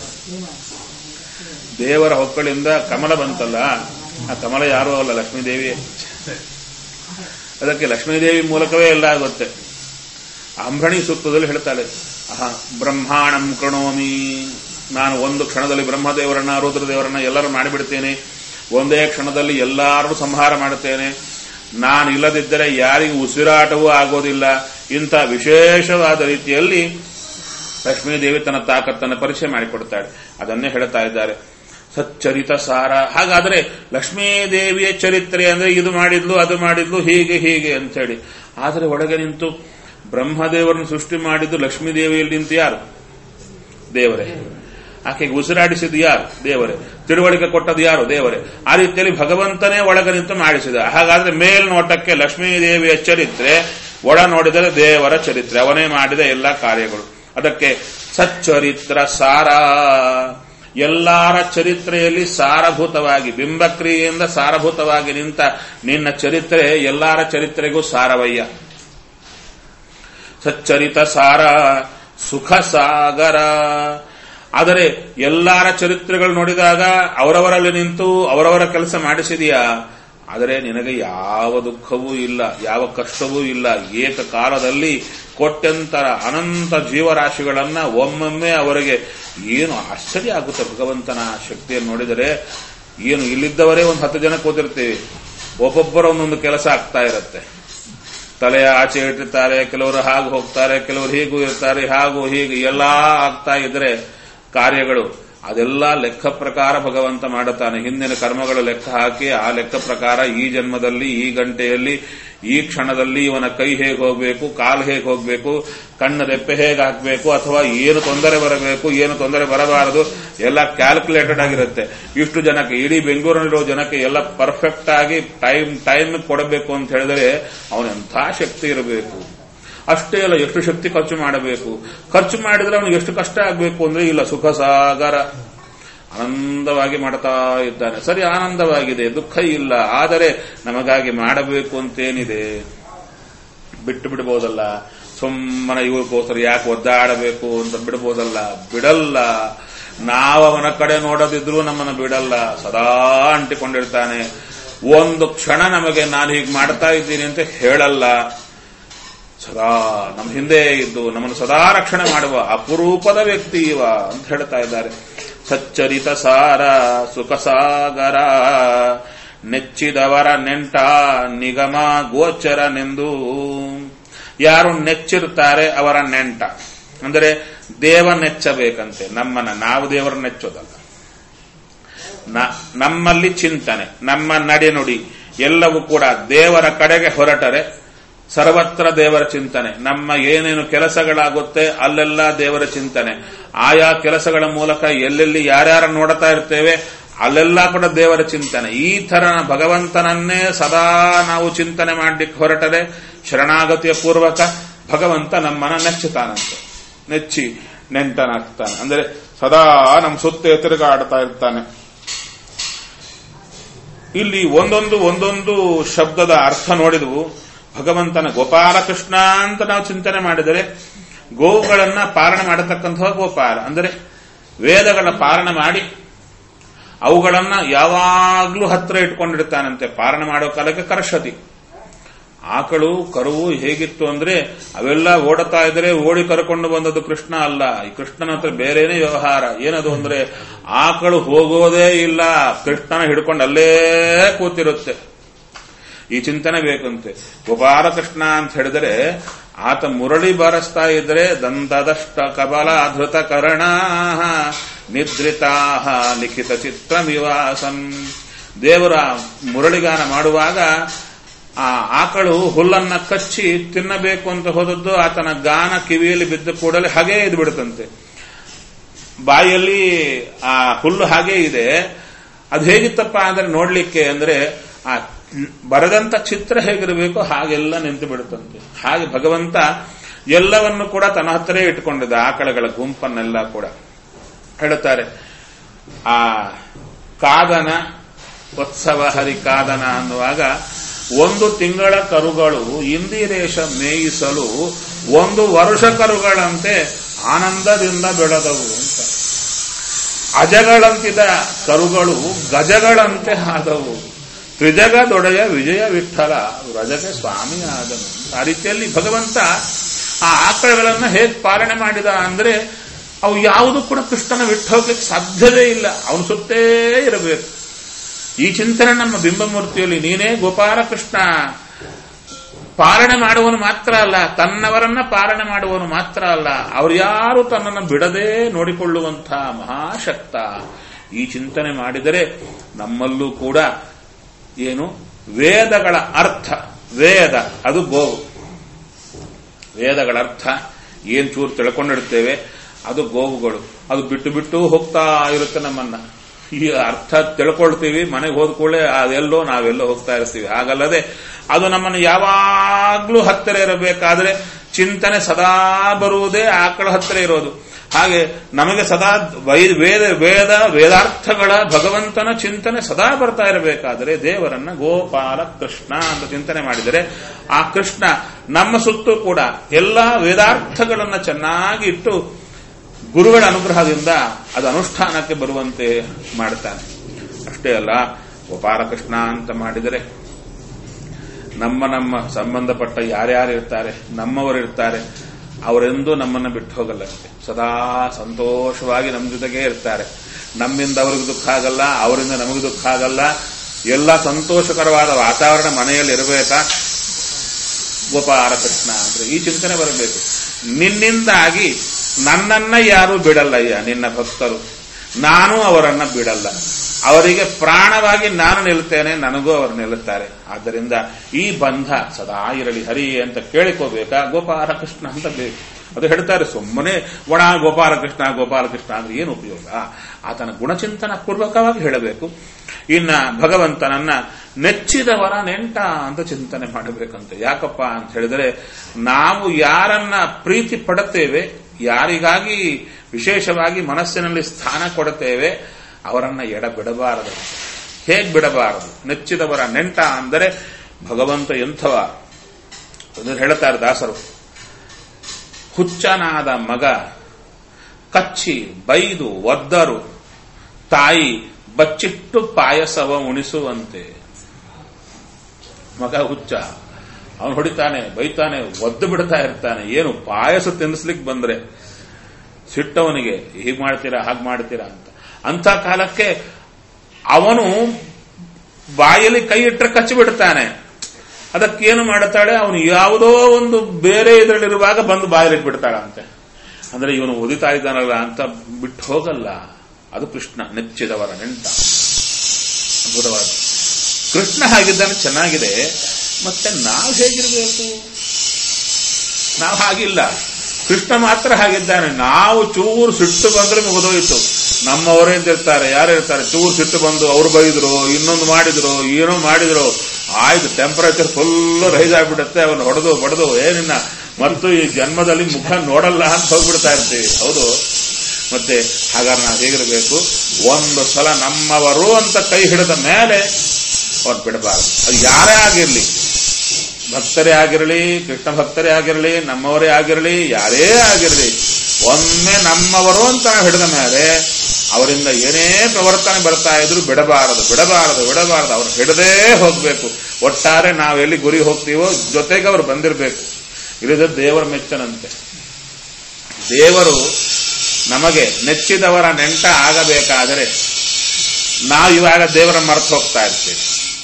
ದೇವರ ಹೊಕ್ಕಳಿಂದ ಕಮಲ ಬಂತಲ್ಲ ಆ ಕಮಲ ಯಾರೂ ಅಲ್ಲ ಲಕ್ಷ್ಮೀದೇವಿ ಅದಕ್ಕೆ ಲಕ್ಷ್ಮೀದೇವಿ ಮೂಲಕವೇ ಎಲ್ಲ ಆಗುತ್ತೆ ಅಂಬ್ರಣಿ ಸೂಕ್ತದಲ್ಲಿ ಹೇಳ್ತಾಳೆ ಅಹ ಬ್ರಹ್ಮಾಣಂ ಕೃಣೋಮಿ ನಾನು ಒಂದು ಕ್ಷಣದಲ್ಲಿ ಬ್ರಹ್ಮದೇವರನ್ನ ರುದ್ರದೇವರನ್ನ ಎಲ್ಲರೂ ಮಾಡಿಬಿಡ್ತೇನೆ ಒಂದೇ ಕ್ಷಣದಲ್ಲಿ ಎಲ್ಲರೂ ಸಂಹಾರ ಮಾಡುತ್ತೇನೆ ನಾನು ಇಲ್ಲದಿದ್ದರೆ ಯಾರಿಗೂ ಉಸಿರಾಟವೂ ಆಗೋದಿಲ್ಲ ಇಂಥ ವಿಶೇಷವಾದ ರೀತಿಯಲ್ಲಿ ಲಕ್ಷ್ಮೀದೇವಿ ತನ್ನ ತಾಕತ್ತನ್ನು ಪರಿಚಯ ಮಾಡಿಕೊಡ್ತಾಳೆ ಅದನ್ನೇ ಹೇಳ್ತಾ ಇದ್ದಾರೆ ಸಚ್ಚರಿತ ಸಾರ ಹಾಗಾದ್ರೆ ಲಕ್ಷ್ಮೀದೇವಿಯ ಚರಿತ್ರೆ ಅಂದ್ರೆ ಇದು ಮಾಡಿದ್ಲು ಅದು ಮಾಡಿದ್ಲು ಹೀಗೆ ಹೀಗೆ ಅಂತೇಳಿ ಆದರೆ ಒಳಗೆ ನಿಂತು ಬ್ರಹ್ಮದೇವರನ್ನು ಸೃಷ್ಟಿ ಮಾಡಿದ್ದು ಲಕ್ಷ್ಮೀದೇವಿಯಲ್ಲಿ ನಿಂತು ಯಾರು ದೇವರೇ ಆಕೆಗೆ ಉಸಿರಾಡಿಸಿದ್ದು ಯಾರು ದೇವರೇ ತಿಳುವಳಿಕೆ ಕೊಟ್ಟದ್ದು ಯಾರು ದೇವರೇ ಆ ರೀತಿಯಲ್ಲಿ ಭಗವಂತನೇ ಒಳಗೆ ನಿಂತು ಮಾಡಿಸಿದ ಹಾಗಾದ್ರೆ ಮೇಲ್ನೋಟಕ್ಕೆ ಲಕ್ಷ್ಮೀದೇವಿಯ ಚರಿತ್ರೆ ಒಳ ನೋಡಿದರೆ ದೇವರ ಚರಿತ್ರೆ ಅವನೇ ಮಾಡಿದ ಎಲ್ಲ ಕಾರ್ಯಗಳು ಅದಕ್ಕೆ ಸಚ್ಚರಿತ್ರ ಸಾರ ಎಲ್ಲಾರ ಚರಿತ್ರೆಯಲ್ಲಿ ಸಾರಭೂತವಾಗಿ ಬಿಂಬಕ್ರಿಯೆಯಿಂದ ಸಾರಭೂತವಾಗಿ ನಿಂತ ನಿನ್ನ ಚರಿತ್ರೆ ಎಲ್ಲಾರ ಚರಿತ್ರೆಗೂ ಸಾರವಯ್ಯ ಸಚ್ಚರಿತ ಸಾರ ಸುಖ ಸಾಗರ ಆದರೆ ಎಲ್ಲಾರ ಚರಿತ್ರೆಗಳು ನೋಡಿದಾಗ ಅವರವರಲ್ಲಿ ನಿಂತು ಅವರವರ ಕೆಲಸ ಮಾಡಿಸಿದೆಯಾ ಆದರೆ ನಿನಗೆ ಯಾವ ದುಃಖವೂ ಇಲ್ಲ ಯಾವ ಕಷ್ಟವೂ ಇಲ್ಲ ಏಕಕಾಲದಲ್ಲಿ ಕೋಟ್ಯಂತರ ಅನಂತ ಜೀವರಾಶಿಗಳನ್ನ ಒಮ್ಮೊಮ್ಮೆ ಅವರಿಗೆ ಏನು ಆಶ್ಚರ್ಯ ಆಗುತ್ತೆ ಭಗವಂತನ ಶಕ್ತಿಯನ್ನು ನೋಡಿದರೆ ಏನು ಇಲ್ಲಿದ್ದವರೇ ಒಂದು ಹತ್ತು ಜನ ಕೂತಿರ್ತೀವಿ ಒಬ್ಬೊಬ್ಬರ ಒಂದೊಂದು ಕೆಲಸ ಆಗ್ತಾ ಇರುತ್ತೆ ತಲೆಯ ಆಚೆ ಇಟ್ಟಿರ್ತಾರೆ ಕೆಲವರು ಹಾಗೆ ಹೋಗ್ತಾರೆ ಕೆಲವರು ಹೀಗೂ ಇರ್ತಾರೆ ಹಾಗೂ ಹೀಗೆ ಎಲ್ಲಾ ಆಗ್ತಾ ಇದ್ರೆ ಕಾರ್ಯಗಳು ಅದೆಲ್ಲ ಲೆಕ್ಕ ಪ್ರಕಾರ ಭಗವಂತ ಮಾಡುತ್ತಾನೆ ಹಿಂದಿನ ಕರ್ಮಗಳು ಲೆಕ್ಕ ಹಾಕಿ ಆ ಲೆಕ್ಕ ಪ್ರಕಾರ ಈ ಜನ್ಮದಲ್ಲಿ ಈ ಗಂಟೆಯಲ್ಲಿ ಈ ಕ್ಷಣದಲ್ಲಿ ಇವನ ಕೈ ಹೇಗೆ ಹೋಗಬೇಕು ಕಾಲು ಹೇಗೆ ಹೋಗಬೇಕು ಕಣ್ಣು ರೆಪ್ಪೆ ಹೇಗೆ ಹಾಕಬೇಕು ಅಥವಾ ಏನು ತೊಂದರೆ ಬರಬೇಕು ಏನು ತೊಂದರೆ ಬರಬಾರದು ಎಲ್ಲ ಕ್ಯಾಲ್ಕುಲೇಟೆಡ್ ಆಗಿರುತ್ತೆ ಇಷ್ಟು ಜನಕ್ಕೆ ಇಡೀ ಬೆಂಗಳೂರಿನಲ್ಲಿರೋ ಜನಕ್ಕೆ ಎಲ್ಲ ಪರ್ಫೆಕ್ಟ್ ಆಗಿ ಟೈಮ್ ಟೈಮ್ ಕೊಡಬೇಕು ಅಂತ ಹೇಳಿದರೆ ಅವನೆಂಥ ಶಕ್ತಿ ಇರಬೇಕು ಅಷ್ಟೇ ಅಲ್ಲ ಎಷ್ಟು ಶಕ್ತಿ ಖರ್ಚು ಮಾಡಬೇಕು ಖರ್ಚು ಮಾಡಿದ್ರೆ ಅವನಿಗೆ ಎಷ್ಟು ಕಷ್ಟ ಆಗಬೇಕು ಅಂದ್ರೆ ಇಲ್ಲ ಸುಖ ಸಾಗರ ಆನಂದವಾಗಿ ಮಾಡ್ತಾ ಇದ್ದಾನೆ ಸರಿ ಆನಂದವಾಗಿದೆ ದುಃಖ ಇಲ್ಲ ಆದರೆ ನಮಗಾಗಿ ಮಾಡಬೇಕು ಅಂತೇನಿದೆ ಬಿಟ್ಟು ಬಿಡ್ಬೋದಲ್ಲ ಸುಮ್ಮನೆ ಇವಕ್ಕೋಸ್ಕರ ಯಾಕೆ ಒದ್ದಾಡಬೇಕು ಅಂತ ಬಿಡ್ಬೋದಲ್ಲ ಬಿಡಲ್ಲ ನಾವು ಅವನ ಕಡೆ ನೋಡದಿದ್ರು ನಮ್ಮನ್ನು ಬಿಡಲ್ಲ ಸದಾ ಅಂಟಿಕೊಂಡಿರ್ತಾನೆ ಒಂದು ಕ್ಷಣ ನಮಗೆ ನಾನು ಹೀಗೆ ಮಾಡ್ತಾ ಇದ್ದೀನಿ ಅಂತ ಹೇಳಲ್ಲ ಸದಾ ನಮ್ಮ ಹಿಂದೆ ಇದ್ದು ನಮ್ಮನ್ನು ಸದಾ ರಕ್ಷಣೆ ಮಾಡುವ ಅಪರೂಪದ ವ್ಯಕ್ತಿ ಇವ ಅಂತ ಹೇಳ್ತಾ ಇದ್ದಾರೆ ಸಚ್ಚರಿತ ಸಾರ ಸುಖ ಸಾಗರ ನೆಚ್ಚಿದವರ ನೆಂಟ ನಿಗಮ ಗೋಚರನೆಂದು ಯಾರು ನೆಚ್ಚಿರ್ತಾರೆ ಅವರ ನೆಂಟ ಅಂದರೆ ದೇವ ನೆಚ್ಚಬೇಕಂತೆ ನಮ್ಮನ್ನ ನಾವು ದೇವರ ನೆಚ್ಚೋದಲ್ಲ ನ- ನಮ್ಮಲ್ಲಿ ಚಿಂತನೆ ನಮ್ಮ ನಡೆನುಡಿ ಎಲ್ಲವೂ ಕೂಡ ದೇವರ ಕಡೆಗೆ ಹೊರಟರೆ ಸರ್ವತ್ರ ದೇವರ ಚಿಂತನೆ ನಮ್ಮ ಏನೇನು ಕೆಲಸಗಳಾಗುತ್ತೆ ಅಲ್ಲೆಲ್ಲ ದೇವರ ಚಿಂತನೆ ಆಯಾ ಕೆಲಸಗಳ ಮೂಲಕ ಎಲ್ಲೆಲ್ಲಿ ಯಾರ್ಯಾರ ನೋಡ್ತಾ ಇರ್ತೇವೆ ಅಲ್ಲೆಲ್ಲ ಕೂಡ ದೇವರ ಚಿಂತನೆ ಈ ತರ ಭಗವಂತನನ್ನೇ ಸದಾ ನಾವು ಚಿಂತನೆ ಮಾಡಲಿಕ್ಕೆ ಹೊರಟರೆ ಶರಣಾಗತಿಯ ಪೂರ್ವಕ ಭಗವಂತ ನಮ್ಮನ್ನ ನೆಚ್ಚುತ್ತಾನಂತೆ ನೆಚ್ಚಿ ನೆಂಟನಾಗ್ತಾನೆ ಅಂದ್ರೆ ಸದಾ ನಮ್ಮ ಸುತ್ತ ತಿರುಗಾಡ್ತಾ ಇರ್ತಾನೆ ಇಲ್ಲಿ ಒಂದೊಂದು ಒಂದೊಂದು ಶಬ್ದದ ಅರ್ಥ ನೋಡಿದವು ಭಗವಂತನ ಗೋಪಾಲಕೃಷ್ಣ ಅಂತ ನಾವು ಚಿಂತನೆ ಮಾಡಿದರೆ ಗೋವುಗಳನ್ನ ಪಾಲನೆ ಮಾಡತಕ್ಕಂತಹ ಗೋಪಾಲ ಅಂದರೆ ವೇದಗಳ ಪಾಲನೆ ಮಾಡಿ ಅವುಗಳನ್ನ ಯಾವಾಗ್ಲೂ ಹತ್ರ ಇಟ್ಕೊಂಡಿರ್ತಾನಂತೆ ಪಾಲನೆ ಮಾಡೋ ಕಾಲಕ್ಕೆ ಕರ್ಷತಿ ಆಕಳು ಕರುವು ಹೇಗಿತ್ತು ಅಂದ್ರೆ ಅವೆಲ್ಲ ಓಡುತ್ತಾ ಇದ್ರೆ ಓಡಿ ಕರ್ಕೊಂಡು ಬಂದದ್ದು ಕೃಷ್ಣ ಅಲ್ಲ ಈ ಕೃಷ್ಣನ ಹತ್ರ ಬೇರೆನೇ ವ್ಯವಹಾರ ಏನದು ಅಂದ್ರೆ ಆಕಳು ಹೋಗೋದೇ ಇಲ್ಲ ಕೃಷ್ಣನ ಹಿಡ್ಕೊಂಡು ಅಲ್ಲೇ ಕೂತಿರುತ್ತೆ ಈ ಚಿಂತನೆ ಬೇಕಂತೆ ಗೋಪಾಲಕೃಷ್ಣ ಅಂತ ಹೇಳಿದರೆ ಆತ ಮುರಳಿ ಬಾರಿಸ್ತಾ ಇದ್ರೆ ದಂತದಷ್ಟ ಕಬಲ ಧೃತ ಕರ್ಣ ನಿದ್ರಿತಾ ಲಿಖಿತ ಚಿತ್ರಮಿವಾಸನ್ ದೇವರ ಮುರಳಿಗಾನ ಮಾಡುವಾಗ ಆ ಆಕಳು ಹುಲ್ಲನ್ನ ಕಚ್ಚಿ ತಿನ್ನಬೇಕು ಅಂತ ಹೋದದ್ದು ಆತನ ಗಾನ ಕಿವಿಯಲ್ಲಿ ಬಿದ್ದ ಕೂಡಲೇ ಹಾಗೇ ಇದು ಬಿಡುತ್ತಂತೆ ಬಾಯಲ್ಲಿ ಆ ಹುಲ್ಲು ಹಾಗೇ ಇದೆ ಅದು ಹೇಗಿತ್ತಪ್ಪ ಅಂದ್ರೆ ನೋಡ್ಲಿಕ್ಕೆ ಅಂದ್ರೆ ಆ ಬರೆದಂತ ಚಿತ್ರ ಹೇಗಿರಬೇಕು ಹಾಗೆಲ್ಲ ನಿಂತು ಬಿಡುತ್ತಂತೆ ಹಾಗೆ ಭಗವಂತ ಎಲ್ಲವನ್ನು ಕೂಡ ತನ್ನ ಹತ್ತಿರ ಇಟ್ಕೊಂಡಿದ್ದ ಆಕಳಗಳ ಗುಂಪನ್ನೆಲ್ಲ ಕೂಡ ಹೇಳುತ್ತಾರೆ ಆ ಕಾದನ ಉತ್ಸವ ಹರಿ ಕಾದನ ಅನ್ನುವಾಗ ಒಂದು ತಿಂಗಳ ಕರುಗಳು ಇಂದಿರೇಶ ಮೇಯಿಸಲು ಒಂದು ವರುಷ ಕರುಗಳಂತೆ ಆನಂದದಿಂದ ಬೆಳೆದವು ಅಂತ ಅಜಗಳಂತಿದ ಕರುಗಳು ಗಜಗಳಂತೆ ಆದವು ತ್ರಿಜಗದೊಡೆಯ ವಿಜಯ ವಿಠಲ ರಜಗೆ ಸ್ವಾಮಿ ಆದನು ಆ ರೀತಿಯಲ್ಲಿ ಭಗವಂತ ಆ ಆಕಳಗಳನ್ನ ಹೇಗೆ ಪಾಲನೆ ಮಾಡಿದ ಅಂದ್ರೆ ಅವು ಯಾವುದು ಕೂಡ ಕೃಷ್ಣನ ಬಿಟ್ಟು ಹೋಗ್ಲಿಕ್ಕೆ ಸಾಧ್ಯವೇ ಇಲ್ಲ ಅವನು ಸುತ್ತೇ ಇರಬೇಕು ಈ ಚಿಂತನೆ ನಮ್ಮ ಬಿಂಬಮೂರ್ತಿಯಲ್ಲಿ ನೀನೇ ಗೋಪಾಲ ಕೃಷ್ಣ ಪಾಲನೆ ಮಾಡುವನು ಮಾತ್ರ ಅಲ್ಲ ತನ್ನವರನ್ನ ಪಾಲನೆ ಮಾಡುವನು ಮಾತ್ರ ಅಲ್ಲ ಅವ್ರು ಯಾರು ತನ್ನನ್ನು ಬಿಡದೆ ನೋಡಿಕೊಳ್ಳುವಂತಹ ಮಹಾಶಕ್ತ ಈ ಚಿಂತನೆ ಮಾಡಿದರೆ ನಮ್ಮಲ್ಲೂ ಕೂಡ ಏನು ವೇದಗಳ ಅರ್ಥ ವೇದ ಅದು ಗೋವು ವೇದಗಳ ಅರ್ಥ ಏನ್ ಚೂರು ತಿಳ್ಕೊಂಡಿರ್ತೇವೆ ಅದು ಗೋವುಗಳು ಅದು ಬಿಟ್ಟು ಬಿಟ್ಟು ಹೋಗ್ತಾ ಇರುತ್ತೆ ನಮ್ಮನ್ನ ಈ ಅರ್ಥ ತಿಳ್ಕೊಳ್ತೀವಿ ಮನೆಗೆ ಹೋದ ಕೂಡಲೇ ಅದೆಲ್ಲೋ ನಾವೆಲ್ಲೋ ಹೋಗ್ತಾ ಇರ್ತೀವಿ ಹಾಗಲ್ಲದೆ ಅದು ನಮ್ಮನ್ನು ಯಾವಾಗ್ಲೂ ಹತ್ತಿರ ಇರಬೇಕಾದ್ರೆ ಚಿಂತನೆ ಸದಾ ಬರುವುದೇ ಆಕಳ ಹತ್ತಿರ ಇರೋದು ಹಾಗೆ ನಮಗೆ ಸದಾ ವೈ- ವೇದ ವೇದ ವೇದಾರ್ಥಗಳ ಭಗವಂತನ ಚಿಂತನೆ ಸದಾ ಬರ್ತಾ ಇರಬೇಕಾದರೆ ದೇವರನ್ನ ಗೋಪಾಲ ಕೃಷ್ಣ ಅಂತ ಚಿಂತನೆ ಮಾಡಿದರೆ ಆ ಕೃಷ್ಣ ನಮ್ಮ ಸುತ್ತೂ ಕೂಡ ಎಲ್ಲಾ ವೇದಾರ್ಥಗಳನ್ನ ಚೆನ್ನಾಗಿ ಇಟ್ಟು ಗುರುಗಳ ಅನುಗ್ರಹದಿಂದ ಅದು ಅನುಷ್ಠಾನಕ್ಕೆ ಬರುವಂತೆ ಮಾಡ್ತಾನೆ ಅಷ್ಟೇ ಅಲ್ಲ ಗೋಪಾಲಕೃಷ್ಣ ಅಂತ ಮಾಡಿದರೆ ನಮ್ಮ ನಮ್ಮ ಸಂಬಂಧಪಟ್ಟ ಯಾರ್ಯಾರು ಇರ್ತಾರೆ ನಮ್ಮವರು ಇರ್ತಾರೆ ಅವರೆಂದೂ ನಮ್ಮನ್ನು ಬಿಟ್ಟು ಹೋಗಲ್ಲಂತೆ ಸದಾ ಸಂತೋಷವಾಗಿ ನಮ್ಮ ಜೊತೆಗೇ ಇರ್ತಾರೆ ನಮ್ಮಿಂದ ಅವ್ರಿಗೆ ದುಃಖ ಆಗಲ್ಲ ಅವರಿಂದ ನಮಗೆ ದುಃಖ ಆಗಲ್ಲ ಎಲ್ಲ ಸಂತೋಷಕರವಾದ ವಾತಾವರಣ ಮನೆಯಲ್ಲಿ ಇರಬೇಕಾ ಗೋಪಾಲ ಕೃಷ್ಣ ಅಂದ್ರೆ ಈ ಚಿಂತನೆ ಬರಬೇಕು ನಿನ್ನಿಂದಾಗಿ ನನ್ನನ್ನ ಯಾರು ಬಿಡಲ್ಲಯ್ಯ ನಿನ್ನ ಭಕ್ತರು ನಾನು ಅವರನ್ನ ಬಿಡಲ್ಲ ಅವರಿಗೆ ಪ್ರಾಣವಾಗಿ ನಾನು ನಿಲ್ತೇನೆ ನನಗೂ ಅವರು ನಿಲ್ಲುತ್ತಾರೆ ಆದ್ದರಿಂದ ಈ ಬಂಧ ಸದಾ ಇರಲಿ ಹರಿ ಅಂತ ಕೇಳಿಕೋಬೇಕಾ ಗೋಪಾಲ ಕೃಷ್ಣ ಅಂತ ಬೇಕು ಅದು ಹೇಳ್ತಾರೆ ಸುಮ್ಮನೆ ಒಣ ಗೋಪಾಲ ಕೃಷ್ಣ ಗೋಪಾಲ ಕೃಷ್ಣ ಅಂದ್ರೆ ಏನು ಉಪಯೋಗ ಆತನ ಗುಣಚಿಂತನ ಪೂರ್ವಕವಾಗಿ ಹೇಳಬೇಕು ಇನ್ನ ಭಗವಂತನನ್ನ ನೆಚ್ಚಿದವರ ನೆಂಟ ಅಂತ ಚಿಂತನೆ ಮಾಡಬೇಕಂತೆ ಯಾಕಪ್ಪ ಅಂತ ಹೇಳಿದರೆ ನಾವು ಯಾರನ್ನ ಪ್ರೀತಿ ಪಡುತ್ತೇವೆ ಯಾರಿಗಾಗಿ ವಿಶೇಷವಾಗಿ ಮನಸ್ಸಿನಲ್ಲಿ ಸ್ಥಾನ ಕೊಡುತ್ತೇವೆ ಅವರನ್ನ ಎಡ ಬಿಡಬಾರದು ಹೇಗ್ ಬಿಡಬಾರದು ನೆಚ್ಚಿದವರ ನೆಂಟ ಅಂದರೆ ಭಗವಂತ ಎಂಥವ ಅದನ್ನು ಹೇಳ್ತಾರೆ ದಾಸರು ಹುಚ್ಚನಾದ ಮಗ ಕಚ್ಚಿ ಬೈದು ಒದ್ದರು ತಾಯಿ ಬಚ್ಚಿಟ್ಟು ಪಾಯಸವ ಉಣಿಸುವಂತೆ ಮಗ ಹುಚ್ಚ ಅವನು ಹೊಡಿತಾನೆ ಬೈತಾನೆ ಒದ್ದು ಬಿಡ್ತಾ ಇರ್ತಾನೆ ಏನು ಪಾಯಸ ತಿನ್ನಿಸ್ಲಿಕ್ಕೆ ಬಂದ್ರೆ ಸಿಟ್ಟವನಿಗೆ ಹೀಗ್ ಮಾಡ್ತೀರಾ ಹಾಗೆ ಮಾಡ್ತೀರಾ ಅಂತ ಅಂತ ಕಾಲಕ್ಕೆ ಅವನು ಬಾಯಲ್ಲಿ ಕೈ ಇಟ್ಟರೆ ಕಚ್ಚಿ ಬಿಡ್ತಾನೆ ಅದಕ್ಕೇನು ಮಾಡುತ್ತಾಳೆ ಅವನು ಯಾವುದೋ ಒಂದು ಬೇರೆ ಇದರಲ್ಲಿರುವಾಗ ಬಂದು ಬಾಯಲ್ಲಿ ಬಿಡ್ತಾಳಂತೆ ಅಂದ್ರೆ ಇವನು ಓದಿತಾ ಇದ್ದಾನಲ್ಲ ಅಂತ ಬಿಟ್ಟು ಹೋಗಲ್ಲ ಅದು ಕೃಷ್ಣ ನೆಚ್ಚಿದವರ ನೆಂಟ ಅದ್ಭುತವಾದ ಕೃಷ್ಣ ಹಾಗಿದ್ದಾನೆ ಚೆನ್ನಾಗಿದೆ ಮತ್ತೆ ನಾವು ಹೇಗಿರಬೇಕು ನಾವು ಹಾಗಿಲ್ಲ ಕೃಷ್ಣ ಮಾತ್ರ ಹಾಗಿದ್ದಾನೆ ನಾವು ಚೂರು ಸಿಟ್ಟು ಬಂದ್ರೆ ಮುಗಿದೋಯ್ತು ನಮ್ಮವರೇ ಇರ್ತಾರೆ ಯಾರು ಇರ್ತಾರೆ ಚೂರು ಸಿಟ್ಟು ಬಂದು ಅವ್ರು ಬೈದ್ರು ಇನ್ನೊಂದು ಮಾಡಿದ್ರು ಏನೋ ಮಾಡಿದ್ರು ಆಯ್ತು ಟೆಂಪರೇಚರ್ ಫುಲ್ ರೈಸ್ ಆಗ್ಬಿಡುತ್ತೆ ಅವನು ಹೊಡೆದು ಬಡದು ಏನಿನ್ನ ಮತ್ತು ಈ ಜನ್ಮದಲ್ಲಿ ಮುಖ ನೋಡಲ್ಲ ಅಂತ ಹೋಗ್ಬಿಡ್ತಾ ಇರ್ತೀವಿ ಹೌದು ಮತ್ತೆ ಹಾಗಾದ್ರೆ ನಾವು ಹೇಗಿರಬೇಕು ಒಂದು ಸಲ ನಮ್ಮವರು ಅಂತ ಕೈ ಹಿಡಿದ ಮೇಲೆ ಅವ್ರು ಬಿಡಬಾರದು ಅದು ಯಾರೇ ಆಗಿರಲಿ ಭಕ್ತರೇ ಆಗಿರಲಿ ಕೃಷ್ಣ ಭಕ್ತರೇ ಆಗಿರಲಿ ನಮ್ಮವರೇ ಆಗಿರಲಿ ಯಾರೇ ಆಗಿರಲಿ ಒಮ್ಮೆ ನಮ್ಮವರು ಅಂತ ನಾವು ಹಿಡಿದ ಮೇಲೆ ಅವರಿಂದ ಏನೇ ಪ್ರವರ್ತನೆ ಬರ್ತಾ ಇದ್ರು ಬಿಡಬಾರದು ಬಿಡಬಾರದು ಬಿಡಬಾರದು ಅವ್ರು ಹಿಡದೇ ಹೋಗ್ಬೇಕು ಒಟ್ಟಾರೆ ನಾವು ಎಲ್ಲಿ ಗುರಿ ಹೋಗ್ತೀವೋ ಜೊತೆಗೆ ಅವ್ರು ಬಂದಿರಬೇಕು ಇಲ್ಲದ ದೇವರ ಮೆಚ್ಚನಂತೆ ದೇವರು ನಮಗೆ ನೆಚ್ಚಿದವರ ನೆಂಟ ಆಗಬೇಕಾದರೆ ನಾವು ಇವಾಗ ದೇವರ ಮರೆತು ಹೋಗ್ತಾ ಇರ್ತೀವಿ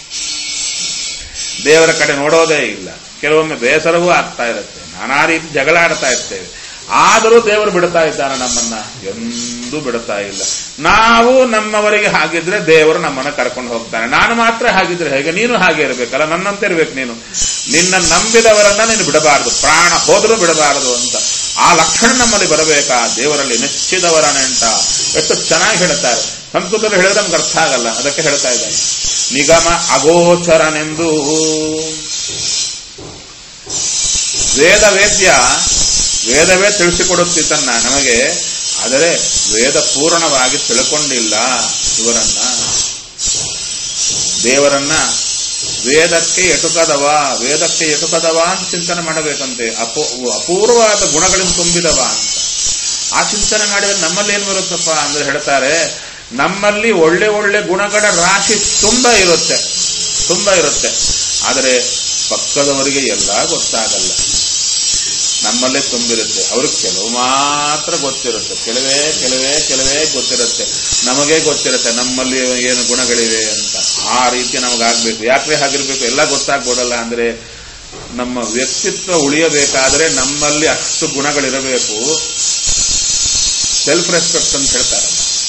ದೇವರ ಕಡೆ ನೋಡೋದೇ ಇಲ್ಲ ಕೆಲವೊಮ್ಮೆ ಬೇಸರವೂ ಆಗ್ತಾ ಇರುತ್ತೆ ನಾನಾ ರೀತಿ ಜಗಳ ಆಡ್ತಾ ಇರ್ತೇವೆ ಆದರೂ ದೇವರು ಬಿಡ್ತಾ ಇದ್ದಾನೆ ನಮ್ಮನ್ನ ಎಂದೂ ಬಿಡುತ್ತಾ ಇಲ್ಲ ನಾವು ನಮ್ಮವರಿಗೆ ಹಾಗಿದ್ರೆ ದೇವರು ನಮ್ಮನ್ನ ಕರ್ಕೊಂಡು ಹೋಗ್ತಾನೆ ನಾನು ಮಾತ್ರ ಹಾಗಿದ್ರೆ ಹೇಗೆ ನೀನು ಹಾಗೆ ಇರಬೇಕಲ್ಲ ನನ್ನಂತೆ ಇರ್ಬೇಕು ನೀನು ನಿನ್ನ ನಂಬಿದವರನ್ನ ನೀನು ಬಿಡಬಾರದು ಪ್ರಾಣ ಹೋದರೂ ಬಿಡಬಾರದು ಅಂತ ಆ ಲಕ್ಷಣ ನಮ್ಮಲ್ಲಿ ಬರಬೇಕಾ ದೇವರಲ್ಲಿ ನೆಚ್ಚಿದವರ ನೆಂಟ ಎಷ್ಟು ಚೆನ್ನಾಗಿ ಹೇಳ್ತಾರೆ ಸಂಸ್ಕೃತದಲ್ಲಿ ಹೇಳಿದ್ರೆ ನಮ್ಗೆ ಅರ್ಥ ಆಗಲ್ಲ ಅದಕ್ಕೆ ಹೇಳ್ತಾ ಇದ್ದಾರೆ ನಿಗಮ ಅಗೋಚರನೆಂದು ವೇದ ವೇದ್ಯ ವೇದವೇ ತಿಳಿಸಿಕೊಡುತ್ತಿದ್ದನ್ನ ನಮಗೆ ಆದರೆ ವೇದ ಪೂರ್ಣವಾಗಿ ತಿಳ್ಕೊಂಡಿಲ್ಲ ಇವರನ್ನ ದೇವರನ್ನ ವೇದಕ್ಕೆ ಎಟುಕದವ ವೇದಕ್ಕೆ ಎಟುಕದವ ಅಂತ ಚಿಂತನೆ ಮಾಡಬೇಕಂತೆ ಅಪೂ ಅಪೂರ್ವವಾದ ಗುಣಗಳಿಂದ ತುಂಬಿದವ ಅಂತ ಆ ಚಿಂತನೆ ಮಾಡಿದ್ರೆ ನಮ್ಮಲ್ಲಿ ಏನು ಬರುತ್ತಪ್ಪ ಅಂದ್ರೆ ಹೇಳ್ತಾರೆ ನಮ್ಮಲ್ಲಿ ಒಳ್ಳೆ ಒಳ್ಳೆ ಗುಣಗಳ ರಾಶಿ ತುಂಬ ಇರುತ್ತೆ ತುಂಬ ಇರುತ್ತೆ ಆದರೆ ಪಕ್ಕದವರಿಗೆ ಎಲ್ಲ ಗೊತ್ತಾಗಲ್ಲ ನಮ್ಮಲ್ಲೇ ತುಂಬಿರುತ್ತೆ ಅವ್ರಿಗೆ ಕೆಲವು ಮಾತ್ರ ಗೊತ್ತಿರುತ್ತೆ ಕೆಲವೇ ಕೆಲವೇ ಕೆಲವೇ ಗೊತ್ತಿರುತ್ತೆ ನಮಗೆ ಗೊತ್ತಿರುತ್ತೆ ನಮ್ಮಲ್ಲಿ ಏನು ಗುಣಗಳಿವೆ ಅಂತ ಆ ರೀತಿ ನಮಗಾಗಬೇಕು ಯಾಕ್ರೆ ಹಾಗಿರ್ಬೇಕು ಎಲ್ಲ ಗೊತ್ತಾಗ್ಬೋದಲ್ಲ ಅಂದ್ರೆ ನಮ್ಮ ವ್ಯಕ್ತಿತ್ವ ಉಳಿಯಬೇಕಾದ್ರೆ ನಮ್ಮಲ್ಲಿ ಅಷ್ಟು ಗುಣಗಳಿರಬೇಕು ಸೆಲ್ಫ್ ರೆಸ್ಪೆಕ್ಟ್ ಅಂತ ಹೇಳ್ತಾರಲ್ಲ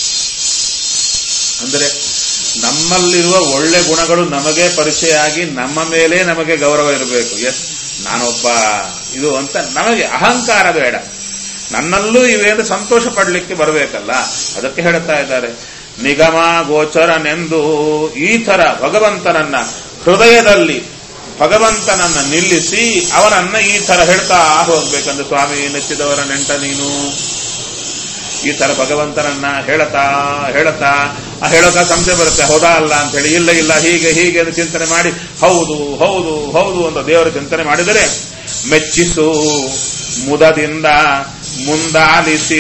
ಅಂದರೆ ನಮ್ಮಲ್ಲಿರುವ ಒಳ್ಳೆ ಗುಣಗಳು ನಮಗೆ ಪರಿಚಯ ಆಗಿ ನಮ್ಮ ಮೇಲೆ ನಮಗೆ ಗೌರವ ಇರಬೇಕು ಎಸ್ ನಾನೊಬ್ಬ ಇದು ಅಂತ ನಮಗೆ ಅಹಂಕಾರ ಬೇಡ ನನ್ನಲ್ಲೂ ಇವೆ ಅಂತ ಸಂತೋಷ ಪಡಲಿಕ್ಕೆ ಬರಬೇಕಲ್ಲ ಅದಕ್ಕೆ ಹೇಳ್ತಾ ಇದ್ದಾರೆ ನಿಗಮ ಗೋಚರನೆಂದು ಈ ತರ ಭಗವಂತನನ್ನ ಹೃದಯದಲ್ಲಿ ಭಗವಂತನನ್ನ ನಿಲ್ಲಿಸಿ ಅವನನ್ನ ಈ ತರ ಹೇಳ್ತಾ ಹೋಗ್ಬೇಕಂದ್ರೆ ಸ್ವಾಮಿ ನೆಚ್ಚಿದವರ ನೆಂಟ ನೀನು ಈ ತರ ಭಗವಂತನನ್ನ ಹೇಳತಾ ಹೇಳತಾ ಆ ಹೇಳೋಕ ಸಂಶಯ ಬರುತ್ತೆ ಹೌದಾ ಅಲ್ಲ ಅಂತ ಹೇಳಿ ಇಲ್ಲ ಇಲ್ಲ ಹೀಗೆ ಹೀಗೆ ಅಂತ ಚಿಂತನೆ ಮಾಡಿ ಹೌದು ಹೌದು ಹೌದು ಅಂತ ದೇವರ ಚಿಂತನೆ ಮಾಡಿದರೆ ಮೆಚ್ಚಿಸು ಮುದದಿಂದ ಮುಂದಾಲಿಸಿ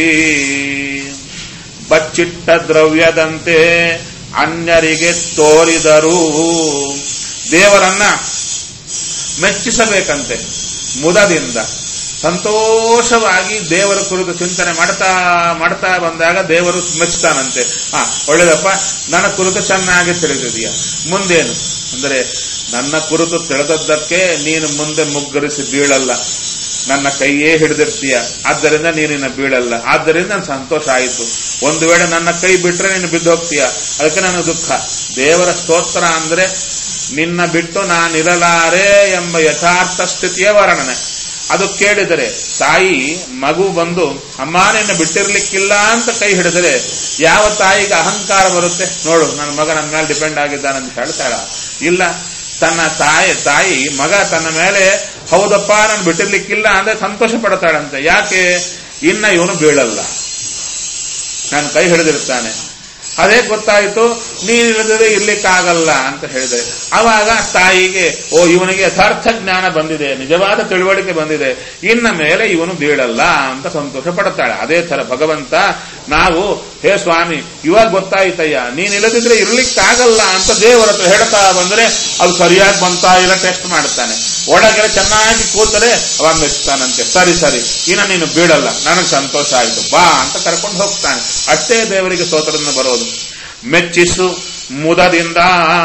ಬಚ್ಚಿಟ್ಟ ದ್ರವ್ಯದಂತೆ ಅನ್ಯರಿಗೆ ತೋರಿದರು ದೇವರನ್ನ ಮೆಚ್ಚಿಸಬೇಕಂತೆ ಮುದದಿಂದ ಸಂತೋಷವಾಗಿ ದೇವರ ಕುರಿತು ಚಿಂತನೆ ಮಾಡ್ತಾ ಮಾಡ್ತಾ ಬಂದಾಗ ದೇವರು ಮೆಚ್ಚುತ್ತಾನಂತೆ ಹಾ ಒಳ್ಳೇದಪ್ಪ ನನ್ನ ಕುರಿತು ಚೆನ್ನಾಗಿ ತಿಳಿದಿದೆಯಾ ಮುಂದೇನು ಅಂದರೆ ನನ್ನ ಕುರಿತು ತಿಳಿದದ್ದಕ್ಕೆ ನೀನು ಮುಂದೆ ಮುಗ್ಗರಿಸಿ ಬೀಳಲ್ಲ ನನ್ನ ಕೈಯೇ ಹಿಡಿದಿರ್ತೀಯ ಆದ್ದರಿಂದ ನೀನಿನ್ನ ಬೀಳಲ್ಲ ಆದ್ದರಿಂದ ನನ್ನ ಸಂತೋಷ ಆಯಿತು ಒಂದು ವೇಳೆ ನನ್ನ ಕೈ ಬಿಟ್ರೆ ನೀನು ಬಿದ್ದು ಹೋಗ್ತೀಯ ಅದಕ್ಕೆ ನನಗೆ ದುಃಖ ದೇವರ ಸ್ತೋತ್ರ ಅಂದ್ರೆ ನಿನ್ನ ಬಿಟ್ಟು ನಾನಿರಲಾರೆ ಎಂಬ ಯಥಾರ್ಥ ಸ್ಥಿತಿಯ ವರ್ಣನೆ ಅದು ಕೇಳಿದರೆ ತಾಯಿ ಮಗು ಬಂದು ಅಮ್ಮ ನಿನ್ನ ಬಿಟ್ಟಿರ್ಲಿಕ್ಕಿಲ್ಲ ಅಂತ ಕೈ ಹಿಡಿದರೆ ಯಾವ ತಾಯಿಗೆ ಅಹಂಕಾರ ಬರುತ್ತೆ ನೋಡು ನನ್ನ ಮಗ ನನ್ನ ಮೇಲೆ ಡಿಪೆಂಡ್ ಆಗಿದ್ದಾನಂತ ಹೇಳ್ತಾಳ ಇಲ್ಲ ತನ್ನ ತಾಯಿ ತಾಯಿ ಮಗ ತನ್ನ ಮೇಲೆ ಹೌದಪ್ಪ ನಾನು ಬಿಟ್ಟಿರ್ಲಿಕ್ಕಿಲ್ಲ ಅಂದ್ರೆ ಸಂತೋಷ ಪಡ್ತಾಳಂತೆ ಯಾಕೆ ಇನ್ನ ಇವನು ಬೀಳಲ್ಲ ನಾನು ಕೈ ಹಿಡಿದಿರ್ತಾನೆ ಅದೇ ಗೊತ್ತಾಯಿತು ನೀನಿಲ್ಲದ್ರೆ ಇರ್ಲಿಕ್ಕಾಗಲ್ಲ ಅಂತ ಹೇಳಿದೆ ಆವಾಗ ತಾಯಿಗೆ ಓ ಇವನಿಗೆ ಯಥಾರ್ಥ ಜ್ಞಾನ ಬಂದಿದೆ ನಿಜವಾದ ತಿಳುವಳಿಕೆ ಬಂದಿದೆ ಇನ್ನ ಮೇಲೆ ಇವನು ಬೀಳಲ್ಲ ಅಂತ ಸಂತೋಷ ಪಡ್ತಾಳೆ ಅದೇ ತರ ಭಗವಂತ ನಾವು ಹೇ ಸ್ವಾಮಿ ಇವಾಗ ಗೊತ್ತಾಯ್ತಯ್ಯ ನೀನಿಲ್ಲದಿದ್ರೆ ಇರ್ಲಿಕ್ಕಾಗಲ್ಲ ಅಂತ ದೇವರ ಹತ್ರ ಹೇಳ್ತಾ ಬಂದ್ರೆ ಅದು ಸರಿಯಾಗಿ ಬಂತಾ ಇಲ್ಲ ಟೆಸ್ಟ್ ಮಾಡ್ತಾನೆ ಒಳಗೆ ಚೆನ್ನಾಗಿ ಕೂತರೆ ಅವ ಮೆಚ್ತಾನಂತೆ ಸರಿ ಸರಿ ಇನ್ನ ನೀನು ಬೀಳಲ್ಲ ನನಗೆ ಸಂತೋಷ ಆಯ್ತು ಬಾ ಅಂತ ಕರ್ಕೊಂಡು ಹೋಗ್ತಾನೆ ಅಷ್ಟೇ ದೇವರಿಗೆ ಸ್ತೋತ್ರದಿಂದ ಬರೋದು ಮೆಚ್ಚಿಸು ಮುದದಿಂದ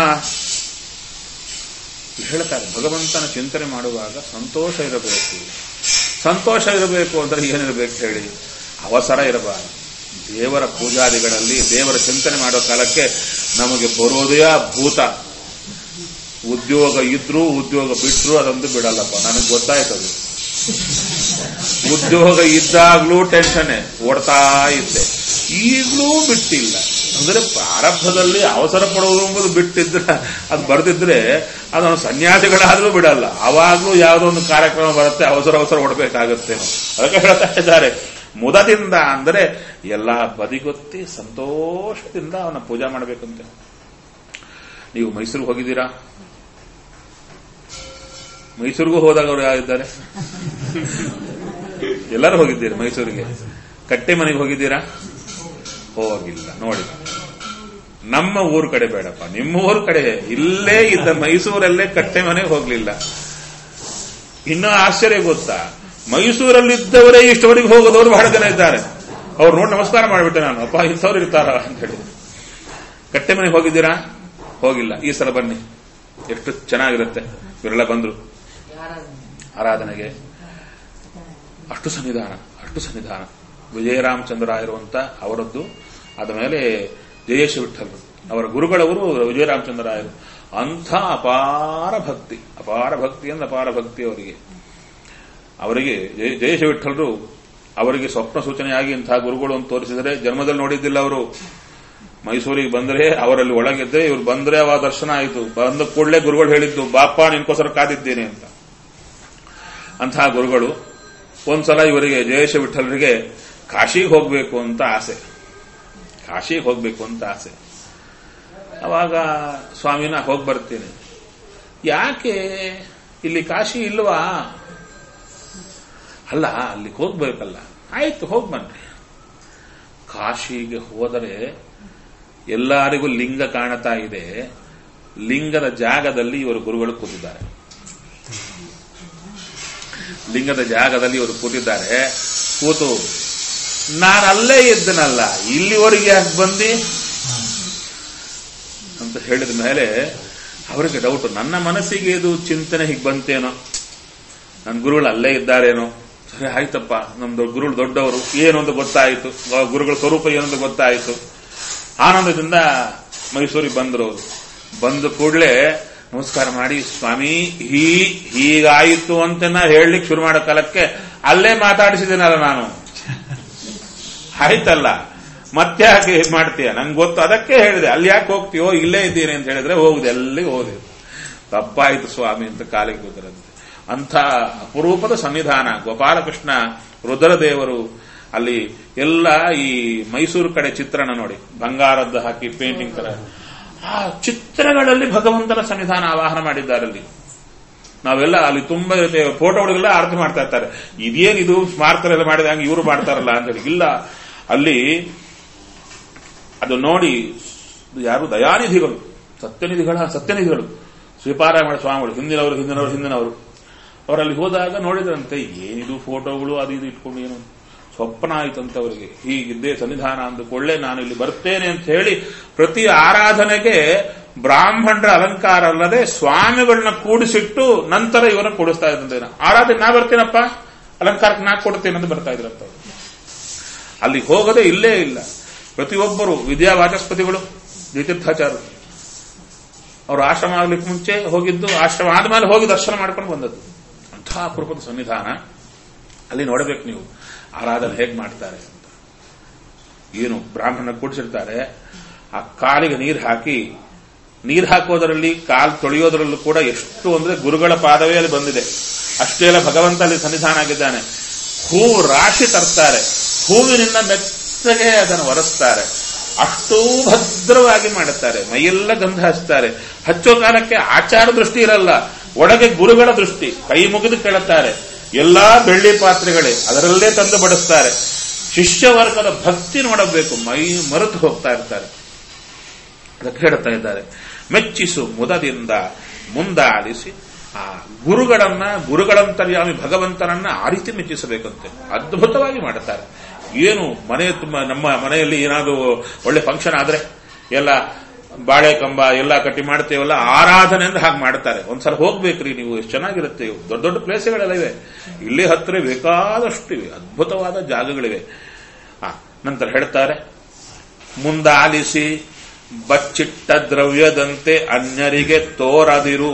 ಹೇಳ್ತಾರೆ ಭಗವಂತನ ಚಿಂತನೆ ಮಾಡುವಾಗ ಸಂತೋಷ ಇರಬೇಕು ಸಂತೋಷ ಇರಬೇಕು ಅಂದ್ರೆ ಏನಿರಬೇಕು ಹೇಳಿ ಅವಸರ ಇರಬಾರದು ದೇವರ ಪೂಜಾದಿಗಳಲ್ಲಿ ದೇವರ ಚಿಂತನೆ ಮಾಡೋ ಕಾಲಕ್ಕೆ ನಮಗೆ ಬರೋದೇ ಭೂತ ಉದ್ಯೋಗ ಇದ್ರೂ ಉದ್ಯೋಗ ಬಿಟ್ರು ಅದಂತೂ ಬಿಡಲ್ಲಪ್ಪ ನನಗೆ ಗೊತ್ತಾಯ್ತದು ಉದ್ಯೋಗ ಇದ್ದಾಗ್ಲೂ ಟೆನ್ಷನ್ ಓಡ್ತಾ ಇದ್ದೆ ಈಗಲೂ ಬಿಟ್ಟಿಲ್ಲ ಅಂದ್ರೆ ಪ್ರಾರಬ್ಧದಲ್ಲಿ ಅವಸರ ಪಡುವುದು ಎಂಬುದು ಬಿಟ್ಟಿದ್ರೆ ಅದು ಬರ್ದಿದ್ರೆ ಅದನ್ನು ಸನ್ಯಾಸಿಗಳಾದ್ರೂ ಬಿಡಲ್ಲ ಅವಾಗ್ಲೂ ಯಾವುದೋ ಒಂದು ಕಾರ್ಯಕ್ರಮ ಬರುತ್ತೆ ಅವಸರ ಅವಸರ ಓಡಬೇಕಾಗುತ್ತೆ ಅದಕ್ಕೆ ಹೇಳ್ತಾ ಇದ್ದಾರೆ ಮುದದಿಂದ ಅಂದರೆ ಎಲ್ಲ ಬದಿಗೊತ್ತಿ ಸಂತೋಷದಿಂದ ಅವನ ಪೂಜೆ ಮಾಡಬೇಕಂತೆ ನೀವು ಮೈಸೂರಿಗೆ ಹೋಗಿದ್ದೀರಾ ಮೈಸೂರಿಗೂ ಹೋದಾಗ ಅವರು ಯಾರಿದ್ದಾರೆ ಎಲ್ಲರೂ ಹೋಗಿದ್ದೀರಿ ಮೈಸೂರಿಗೆ ಕಟ್ಟೆ ಮನೆಗೆ ಹೋಗಿದ್ದೀರಾ ಹೋಗಿಲ್ಲ ನೋಡಿ ನಮ್ಮ ಊರ್ ಕಡೆ ಬೇಡಪ್ಪ ನಿಮ್ಮ ಊರ್ ಕಡೆ ಇಲ್ಲೇ ಇದ್ದ ಮೈಸೂರಲ್ಲೇ ಕಟ್ಟೆ ಮನೆಗೆ ಹೋಗ್ಲಿಲ್ಲ ಇನ್ನೂ ಆಶ್ಚರ್ಯ ಗೊತ್ತಾ ಮೈಸೂರಲ್ಲಿದ್ದವರೇ ಇಷ್ಟವರೆಗೆ ಹೋಗೋದವರು ಬಹಳ ಜನ ಇದ್ದಾರೆ ಅವ್ರು ನೋಡಿ ನಮಸ್ಕಾರ ಮಾಡಿಬಿಟ್ಟೆ ನಾನು ಅಪ್ಪ ಇಂಥವ್ರು ಇರ್ತಾರ ಅಂತ ಹೇಳಿ ಕಟ್ಟೆ ಮನೆಗೆ ಹೋಗಿದ್ದೀರಾ ಹೋಗಿಲ್ಲ ಈ ಸಲ ಬನ್ನಿ ಎಷ್ಟು ಚೆನ್ನಾಗಿರುತ್ತೆ ಇವರೆಲ್ಲ ಬಂದ್ರು ಆರಾಧನೆಗೆ ಅಷ್ಟು ಸನ್ನಿಧಾನ ಅಷ್ಟು ಸನ್ನಿಧಾನ ವಿಜಯರಾಮಚಂದ್ರ ಇರುವಂತ ಅವರದ್ದು ಅದ ಮೇಲೆ ಜಯೇಶ ವಿಠಲ್ ಅವರ ಗುರುಗಳವರು ವಿಜಯರಾಮಚಂದ್ರ ರಾಯರು ಅಂಥ ಅಪಾರ ಭಕ್ತಿ ಅಪಾರ ಭಕ್ತಿ ಅಂದ್ರೆ ಅಪಾರ ಭಕ್ತಿ ಅವರಿಗೆ ಅವರಿಗೆ ಜಯ- ಜಯೇಶ ವಿಠಲರು ಅವರಿಗೆ ಸ್ವಪ್ನ ಸೂಚನೆಯಾಗಿ ಇಂತಹ ಗುರುಗಳು ಅಂತ ತೋರಿಸಿದರೆ ಜನ್ಮದಲ್ಲಿ ನೋಡಿದ್ದಿಲ್ಲ ಅವರು ಮೈಸೂರಿಗೆ ಬಂದ್ರೆ ಅವರಲ್ಲಿ ಒಳಗಿದ್ರೆ ಇವ್ರು ಬಂದ್ರೆ ಅವ ದರ್ಶನ ಆಯಿತು ಬಂದ ಕೂಡಲೇ ಗುರುಗಳು ಹೇಳಿದ್ದು ಬಾಪ ನಿನ್ಕೋಸ್ಕರ ಕಾದಿದ್ದೇನೆ ಅಂತ ಅಂತಹ ಗುರುಗಳು ಒಂದ್ಸಲ ಇವರಿಗೆ ಜಯೇಶ ವಿಠಲರಿಗೆ ಕಾಶಿಗೆ ಹೋಗ್ಬೇಕು ಅಂತ ಆಸೆ ಕಾಶಿಗೆ ಹೋಗ್ಬೇಕು ಅಂತ ಆಸೆ ಅವಾಗ ಸ್ವಾಮಿನ ಹೋಗಿ ಬರ್ತೀನಿ ಯಾಕೆ ಇಲ್ಲಿ ಕಾಶಿ ಇಲ್ವಾ ಅಲ್ಲ ಅಲ್ಲಿಗೆ ಹೋಗ್ಬೇಕಲ್ಲ ಆಯ್ತು ಹೋಗ್ ಬನ್ರಿ ಕಾಶಿಗೆ ಹೋದರೆ ಎಲ್ಲರಿಗೂ ಲಿಂಗ ಕಾಣತಾ ಇದೆ ಲಿಂಗದ ಜಾಗದಲ್ಲಿ ಇವರು ಗುರುಗಳು ಕೂತಿದ್ದಾರೆ ಲಿಂಗದ ಜಾಗದಲ್ಲಿ ಇವರು ಕೂತಿದ್ದಾರೆ ಕೂತು ನಾನು ಅಲ್ಲೇ ಇದ್ದನಲ್ಲ ಇಲ್ಲಿವರೆಗೆ ಯಾಕೆ ಬಂದಿ ಅಂತ ಹೇಳಿದ ಮೇಲೆ ಅವರಿಗೆ ಡೌಟ್ ನನ್ನ ಮನಸ್ಸಿಗೆ ಇದು ಚಿಂತನೆ ಹೀಗೆ ಬಂತೇನೋ ನನ್ನ ಗುರುಗಳು ಅಲ್ಲೇ ಇದ್ದಾರೇನೋ ಸರಿ ಆಯ್ತಪ್ಪ ನಮ್ದು ಗುರುಗಳು ದೊಡ್ಡವರು ಏನು ಅಂತ ಗೊತ್ತಾಯಿತು ಆ ಗುರುಗಳ ಸ್ವರೂಪ ಏನು ಅಂತ ಗೊತ್ತಾಯಿತು ಆನಂದದಿಂದ ಮೈಸೂರಿಗೆ ಬಂದರು ಅವರು ಬಂದ ಕೂಡಲೇ ನಮಸ್ಕಾರ ಮಾಡಿ ಸ್ವಾಮಿ ಹೀ ಹೀಗಾಯಿತು ಅಂತ ನಾ ಹೇಳಲಿಕ್ಕೆ ಶುರು ಮಾಡೋ ಕಾಲಕ್ಕೆ ಅಲ್ಲೇ ಮಾತಾಡಿಸಿದ್ದೇನಲ್ಲ ನಾನು ಆಯ್ತಲ್ಲ ಮತ್ತೆ ಯಾಕೆ ಹೀಗ್ ಮಾಡ್ತೀಯ ನಂಗೆ ಗೊತ್ತು ಅದಕ್ಕೆ ಹೇಳಿದೆ ಅಲ್ಲಿ ಯಾಕೆ ಹೋಗ್ತೀಯೋ ಇಲ್ಲೇ ಇದ್ದೀನಿ ಅಂತ ಹೇಳಿದ್ರೆ ಹೋಗುದು ಎಲ್ಲಿಗೆ ಹೋದೆ ತಪ್ಪಾಯ್ತು ಸ್ವಾಮಿ ಅಂತ ಕಾಲಿಗೆ ಕೂತರಂತೆ ಅಂಥ ಅಪರೂಪದ ಸನ್ನಿಧಾನ ಗೋಪಾಲಕೃಷ್ಣ ರುದ್ರದೇವರು ಅಲ್ಲಿ ಎಲ್ಲ ಈ ಮೈಸೂರು ಕಡೆ ಚಿತ್ರಣ ನೋಡಿ ಬಂಗಾರದ್ದು ಹಾಕಿ ಪೇಂಟಿಂಗ್ ತರ ಆ ಚಿತ್ರಗಳಲ್ಲಿ ಭಗವಂತನ ಸನ್ನಿಧಾನ ಆವಾಹನ ಮಾಡಿದ್ದಾರೆ ಅಲ್ಲಿ ನಾವೆಲ್ಲ ಅಲ್ಲಿ ತುಂಬಾ ಫೋಟೋಗಳಿಗೆಲ್ಲ ಆರತಿ ಮಾಡ್ತಾ ಇರ್ತಾರೆ ಇದೇನಿದು ಸ್ಮಾರಕರೆಲ್ಲ ಮಾಡಿದ ಹಂಗೆ ಇವರು ಮಾಡ್ತಾರಲ್ಲ ಅಂತ ಹೇಳಿ ಇಲ್ಲ ಅಲ್ಲಿ ಅದು ನೋಡಿ ಯಾರು ದಯಾನಿಧಿಗಳು ಸತ್ಯನಿಧಿಗಳ ಸತ್ಯನಿಧಿಗಳು ಶ್ರೀಪಾರಾಯಣ ಸ್ವಾಮಿಗಳು ಹಿಂದಿನವರು ಹಿಂದಿನವರು ಹಿಂದಿನವರು ಅವರಲ್ಲಿ ಹೋದಾಗ ನೋಡಿದ್ರಂತೆ ಏನಿದು ಫೋಟೋಗಳು ಅದು ಇದು ಇಟ್ಕೊಂಡು ಏನು ಸ್ವಪ್ನ ಆಯ್ತಂತೆ ಅವರಿಗೆ ಹೀಗಿದ್ದೇ ಸನ್ನಿಧಾನ ಅಂದುಕೊಳ್ಳೆ ನಾನು ಇಲ್ಲಿ ಬರ್ತೇನೆ ಅಂತ ಹೇಳಿ ಪ್ರತಿ ಆರಾಧನೆಗೆ ಬ್ರಾಹ್ಮಣರ ಅಲಂಕಾರ ಅಲ್ಲದೆ ಸ್ವಾಮಿಗಳನ್ನ ಕೂಡಿಸಿಟ್ಟು ನಂತರ ಇವರನ್ನ ಕೂಡಿಸ್ತಾ ಇದ್ದಂತೆ ಆರಾಧನೆ ನಾ ಬರ್ತೀನಪ್ಪ ಅಲಂಕಾರಕ್ಕೆ ನಾ ಕೊಡ್ತೇನೆ ಅಂತ ಬರ್ತಾ ಇದ್ರಂತ ಅವ್ರು. ಅಲ್ಲಿ ಹೋಗದೆ ಇಲ್ಲೇ ಇಲ್ಲ ಪ್ರತಿಯೊಬ್ಬರು ವಿದ್ಯಾವಾಚಸ್ಪತಿಗಳು ದ್ವಿತೀರ್ಥಾಚಾರ್ಯರು ಅವರು ಆಶ್ರಮ ಆಗ್ಲಿಕ್ಕೆ ಮುಂಚೆ ಹೋಗಿದ್ದು ಆಶ್ರಮ ಆದ್ಮೇಲೆ ಹೋಗಿ ದರ್ಶನ ಮಾಡ್ಕೊಂಡು ಬಂದದ್ದು ಅಂಥ ಅಪರೂಪದ ಸನ್ನಿಧಾನ ಅಲ್ಲಿ ನೋಡಬೇಕು ನೀವು ಆರಾಧನೆ ಹೇಗೆ ಮಾಡ್ತಾರೆ ಅಂತ ಏನು ಬ್ರಾಹ್ಮಣ ಕೂಡಿಸಿರ್ತಾರೆ ಆ ಕಾಲಿಗೆ ನೀರು ಹಾಕಿ ನೀರು ಹಾಕೋದರಲ್ಲಿ ಕಾಲು ತೊಳೆಯೋದರಲ್ಲೂ ಕೂಡ ಎಷ್ಟು ಅಂದ್ರೆ ಗುರುಗಳ ಪಾದವೇ ಅಲ್ಲಿ ಬಂದಿದೆ ಅಷ್ಟೇ ಅಲ್ಲ ಭಗವಂತ ಅಲ್ಲಿ ಸನ್ನಿಧಾನ ಆಗಿದ್ದಾನೆ ಹೂವು ರಾಶಿ ತರ್ತಾರೆ ಹೂವಿನಿಂದ ಮೆತ್ತಗೆ ಅದನ್ನು ಒರೆಸ್ತಾರೆ ಅಷ್ಟೂ ಭದ್ರವಾಗಿ ಮಾಡುತ್ತಾರೆ ಮೈಯೆಲ್ಲ ಗಂಧ ಹಚ್ತಾರೆ ಹಚ್ಚೋ ಕಾಲಕ್ಕೆ ಆಚಾರ ದೃಷ್ಟಿ ಇರಲ್ಲ ಒಳಗೆ ಗುರುಗಳ ದೃಷ್ಟಿ ಕೈ ಮುಗಿದು ಕೇಳುತ್ತಾರೆ ಎಲ್ಲಾ ಬೆಳ್ಳಿ ಪಾತ್ರೆಗಳೇ ಅದರಲ್ಲೇ ತಂದು ಬಡಿಸ್ತಾರೆ ಶಿಷ್ಯ ವರ್ಗದ ಭಕ್ತಿ ನೋಡಬೇಕು ಮೈ ಮರೆತು ಹೋಗ್ತಾ ಇರ್ತಾರೆ ಅದಕ್ಕೆ ಹೇಳ್ತಾ ಇದ್ದಾರೆ ಮೆಚ್ಚಿಸು ಮುದದಿಂದ ಮುಂದಾಡಿಸಿ ಆ ಗುರುಗಳನ್ನ ಗುರುಗಳಂತರ್ಯಾಮಿ ಭಗವಂತನನ್ನ ಆ ರೀತಿ ಮೆಚ್ಚಿಸಬೇಕಂತೆ ಅದ್ಭುತವಾಗಿ ಮಾಡುತ್ತಾರೆ ಏನು ಮನೆ ತುಂಬ ನಮ್ಮ ಮನೆಯಲ್ಲಿ ಏನಾದರೂ ಒಳ್ಳೆ ಫಂಕ್ಷನ್ ಆದ್ರೆ ಎಲ್ಲ ಬಾಳೆ ಕಂಬ ಎಲ್ಲ ಕಟ್ಟಿ ಮಾಡ್ತೇವಲ್ಲ ಆರಾಧನೆ ಅಂದ್ರೆ ಹಾಗೆ ಮಾಡ್ತಾರೆ ಒಂದ್ಸಲ ಹೋಗ್ಬೇಕ್ರಿ ನೀವು ಎಷ್ಟು ಚೆನ್ನಾಗಿರುತ್ತೆ ದೊಡ್ಡ ದೊಡ್ಡ ಪ್ಲೇಸ್ಗಳೆಲ್ಲ ಇವೆ ಇಲ್ಲಿ ಹತ್ತಿರ ಬೇಕಾದಷ್ಟು ಇವೆ ಅದ್ಭುತವಾದ ಜಾಗಗಳಿವೆ ಆ, ನಂತರ ಹೇಳ್ತಾರೆ ಮುಂದಾಲಿಸಿ ಬಚ್ಚಿಟ್ಟ ದ್ರವ್ಯದಂತೆ ಅನ್ಯರಿಗೆ ತೋರದಿರು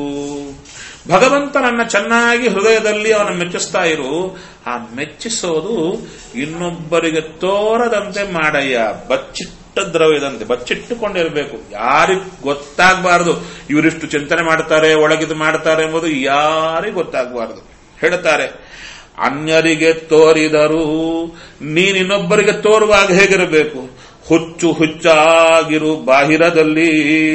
ಭಗವಂತನನ್ನ ಚೆನ್ನಾಗಿ ಹೃದಯದಲ್ಲಿ ಅವನ ಮೆಚ್ಚಿಸ್ತಾ ಇರು ಆ ಮೆಚ್ಚಿಸೋದು ಇನ್ನೊಬ್ಬರಿಗೆ ತೋರದಂತೆ ಮಾಡಯ್ಯ ಬಚ್ಚಿಟ್ಟ ದ್ರವ್ಯದಂತೆ ಬಚ್ಚಿಟ್ಟುಕೊಂಡಿರಬೇಕು ಯಾರಿಗ್ ಗೊತ್ತಾಗಬಾರದು ಇವರಿಷ್ಟು ಚಿಂತನೆ ಮಾಡ್ತಾರೆ ಒಳಗಿದು ಮಾಡ್ತಾರೆ ಎಂಬುದು ಯಾರಿಗೂ ಗೊತ್ತಾಗಬಾರದು ಹೇಳ್ತಾರೆ ಅನ್ಯರಿಗೆ ತೋರಿದರು ನೀನಿನ್ನೊಬ್ಬರಿಗೆ ತೋರುವಾಗ ಹೇಗಿರಬೇಕು ಹುಚ್ಚು ಹುಚ್ಚಾಗಿರು ಬಾಹಿರದಲ್ಲಿ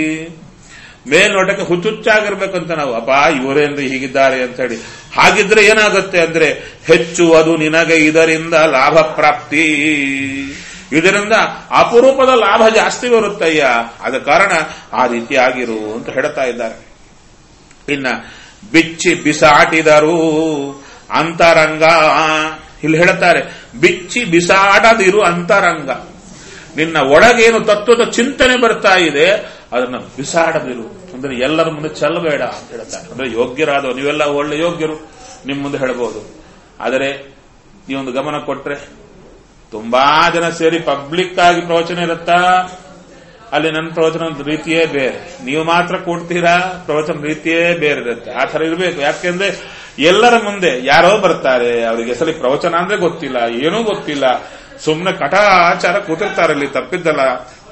ಮೇಲ್ನೋಟಕ್ಕೆ ಹುಚ್ಚುಚ್ಚಾಗಿರ್ಬೇಕಂತ ನಾವು ಅಪ್ಪ ಇವರೇಂದ್ರ ಹೀಗಿದ್ದಾರೆ ಅಂತ ಹೇಳಿ ಹಾಗಿದ್ರೆ ಏನಾಗುತ್ತೆ ಅಂದ್ರೆ ಹೆಚ್ಚು ಅದು ನಿನಗೆ ಇದರಿಂದ ಲಾಭ ಪ್ರಾಪ್ತಿ ಇದರಿಂದ ಅಪರೂಪದ ಲಾಭ ಜಾಸ್ತಿ ಬರುತ್ತಯ್ಯ ಆದ ಕಾರಣ ಆ ರೀತಿ ಆಗಿರು ಅಂತ ಹೇಳ್ತಾ ಇದ್ದಾರೆ ಇನ್ನ ಬಿಚ್ಚಿ ಬಿಸಾಟಿದರು ಅಂತರಂಗ ಇಲ್ಲಿ ಹೇಳ್ತಾರೆ ಬಿಚ್ಚಿ ಬಿಸಾಡದಿರು ಅಂತರಂಗ ನಿನ್ನ ಒಳಗೇನು ತತ್ವದ ಚಿಂತನೆ ಬರ್ತಾ ಇದೆ ಅದನ್ನ ಬಿಸಾಡದಿರು ಅಂದ್ರೆ ಎಲ್ಲರ ಮುಂದೆ ಚೆಲ್ಲಬೇಡ ಅಂತ ಹೇಳ್ತಾರೆ ಅಂದ್ರೆ ಯೋಗ್ಯರಾದವರು ನೀವೆಲ್ಲ ಒಳ್ಳೆ ಯೋಗ್ಯರು ನಿಮ್ ಮುಂದೆ ಹೇಳಬಹುದು ಆದರೆ ಈ ಒಂದು ಗಮನ ಕೊಟ್ರೆ ತುಂಬಾ ಜನ ಸೇರಿ ಪಬ್ಲಿಕ್ ಆಗಿ ಪ್ರವಚನ ಇರುತ್ತಾ ಅಲ್ಲಿ ನನ್ನ ಪ್ರವಚನ ರೀತಿಯೇ ಬೇರೆ ನೀವು ಮಾತ್ರ ಕೊಡ್ತೀರಾ ಪ್ರವಚನ ರೀತಿಯೇ ಬೇರೆ ಇರುತ್ತೆ ಆ ತರ ಇರಬೇಕು ಯಾಕೆಂದ್ರೆ ಎಲ್ಲರ ಮುಂದೆ ಯಾರೋ ಬರ್ತಾರೆ ಅವರಿಗೆ ಹೆಸರಿ ಪ್ರವಚನ ಅಂದ್ರೆ ಗೊತ್ತಿಲ್ಲ ಏನೂ ಗೊತ್ತಿಲ್ಲ ಸುಮ್ಮನೆ ಕಟಾಚಾರ ಕೂತಿರ್ತಾರೆ ಅಲ್ಲಿ ತಪ್ಪಿದ್ದಲ್ಲ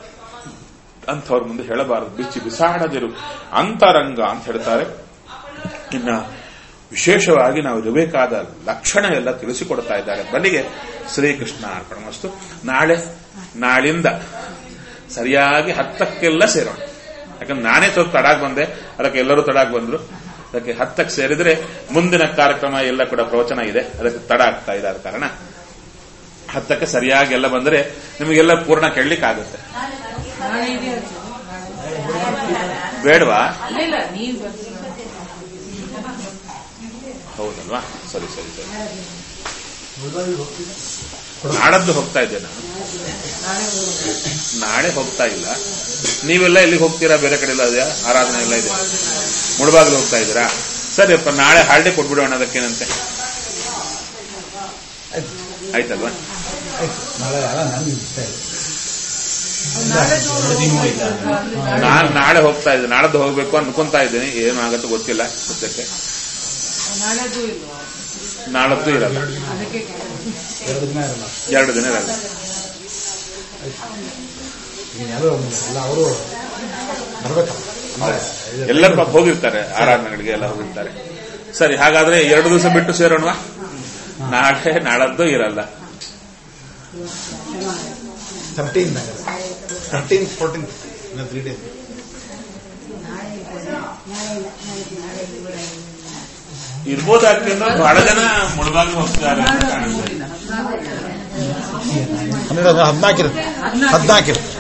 ಅಂಥವ್ರ ಮುಂದೆ ಹೇಳಬಾರದು ಬಿಚ್ಚಿ ಬಿಸಾಡದಿರು ಅಂತರಂಗ ಅಂತ ಹೇಳ್ತಾರೆ ಇನ್ನ ವಿಶೇಷವಾಗಿ ನಾವು ಇರಬೇಕಾದ ಲಕ್ಷಣ ಎಲ್ಲ ತಿಳಿಸಿಕೊಡ್ತಾ ಇದ್ದಾರೆ ಬಲಿಗೆ ಶ್ರೀಕೃಷ್ಣ ಅರ್ಪಣಮಸ್ತು ನಾಳೆ ನಾಳಿಂದ ಸರಿಯಾಗಿ ಹತ್ತಕ್ಕೆಲ್ಲ ಸೇರೋಣ ಯಾಕಂದ್ರೆ ನಾನೇ ಸ್ವಲ್ಪ ತಡಾಗ್ ಬಂದೆ ಅದಕ್ಕೆ ಎಲ್ಲರೂ ತಡಾಗ್ ಬಂದ್ರು ಅದಕ್ಕೆ ಹತ್ತಕ್ಕೆ ಸೇರಿದ್ರೆ ಮುಂದಿನ ಕಾರ್ಯಕ್ರಮ ಎಲ್ಲ ಕೂಡ ಪ್ರವಚನ ಇದೆ ಅದಕ್ಕೆ ತಡ ಆಗ್ತಾ ಇದೆ ಆದ ಕಾರಣ ಹತ್ತಕ್ಕೆ ಸರಿಯಾಗಿ ಎಲ್ಲ ಬಂದರೆ ನಿಮಗೆಲ್ಲ ಪೂರ್ಣ ಕೇಳಲಿಕ್ಕಾಗುತ್ತೆ ನಾಳೆ ಇದೆ ಅದು. ಬೇಡವಾ ಇಲ್ಲ ಇಲ್ಲ ನೀವ್ ಬರ್ತೀವಿ ಹೌದಲ್ವಾ ಸರಿ ಸರಿ ಸರಿ ನಾಡದ್ದು ಹೋಗ್ತಾ ಇದ್ದೆ ನಾನು ನಾಳೆ ಹೋಗ್ತಾ ಇಲ್ಲ ನೀವೆಲ್ಲ ಎಲ್ಲಿಗೆ ಹೋಗ್ತೀರಾ ಬೇರೆ ಕಡೆ ಎಲ್ಲ ಇದೆಯಾ ಆರಾಧನೆ ಎಲ್ಲ ಇದೆ ಮುಳಬಾಗಿಲು ಹೋಗ್ತಾ ಇದ್ದೀರಾ ಸರಿಯಪ್ಪ ನಾಳೆ ಹಾಲ್ಡೆ ಕೊಟ್ಬಿಡೋಣ ಅದಕ್ಕೇನಂತೆ ಆಯ್ತಲ್ವಾ ನಾಳೆ ಅಲ್ಲ ನನಗೆ ಇಷ್ಟ ಇಲ್ಲ ನಾನ್ ನಾಳೆ ಹೋಗ್ತಾ ಇದ್ದೀನಿ ನಾಳದ್ದು ಹೋಗ್ಬೇಕು ಅನ್ಕೊಂತಾ ಇದ್ದೀನಿ ಏನಾಗತ್ತೋ ಗೊತ್ತಿಲ್ಲ ಸದ್ಯಕ್ಕೆ ನಾಳೆದು ಇಲ್ವಾ ನಾಳದ್ದು ಇರಲ್ಲ ಅದಕ್ಕೆ ಎರಡು ದಿನ ಇರಲ್ಲ ಎರಡು ದಿನ ಇರಲ್ಲ ಈಗ ಎಲ್ಲರೂ ಎಲ್ಲ ಅವರು ಬರ್ಬೇಕಲ್ಲ ಅಂದ್ರೆ ಇದು- ಎಲ್ಲರೂ ಪಾಪ ಹೋಗಿರ್ತಾರೆ ಆರಾಧನೆಗಳಿಗೆ ಎಲ್ಲ ಹೋಗಿರ್ತಾರೆ ಸರಿ ಹಾಗಾದ್ರೆ ಎರಡು ದಿವಸ ಬಿಟ್ಟು ಸೇರೋಣವಾ ನಾಳೆ ನಾಳದ್ದು ಇರಲ್ಲ ಥರ್ಟೀನ್ ಥರ್ಟೀನ್ ಫೋರ್ಟೀನ್ ಇನ್ನು ತ್ರೀ ಡೇಸ್ ಇರ್ಬೋದಾಗ್ತಿಂದ ಬಹಳ ಜನ ಮುಳಬಾಗಿ ಹೋಗ್ತಾರೆ ಅಂತ ಕಾಣುತ್ತೆ ಹನ್ನೆರಡು ಹದಿನಾಲ್ಕು ಇರುತ್ತೆ ಹದಿನಾಲ್ಕು ಇರುತ್ತೆ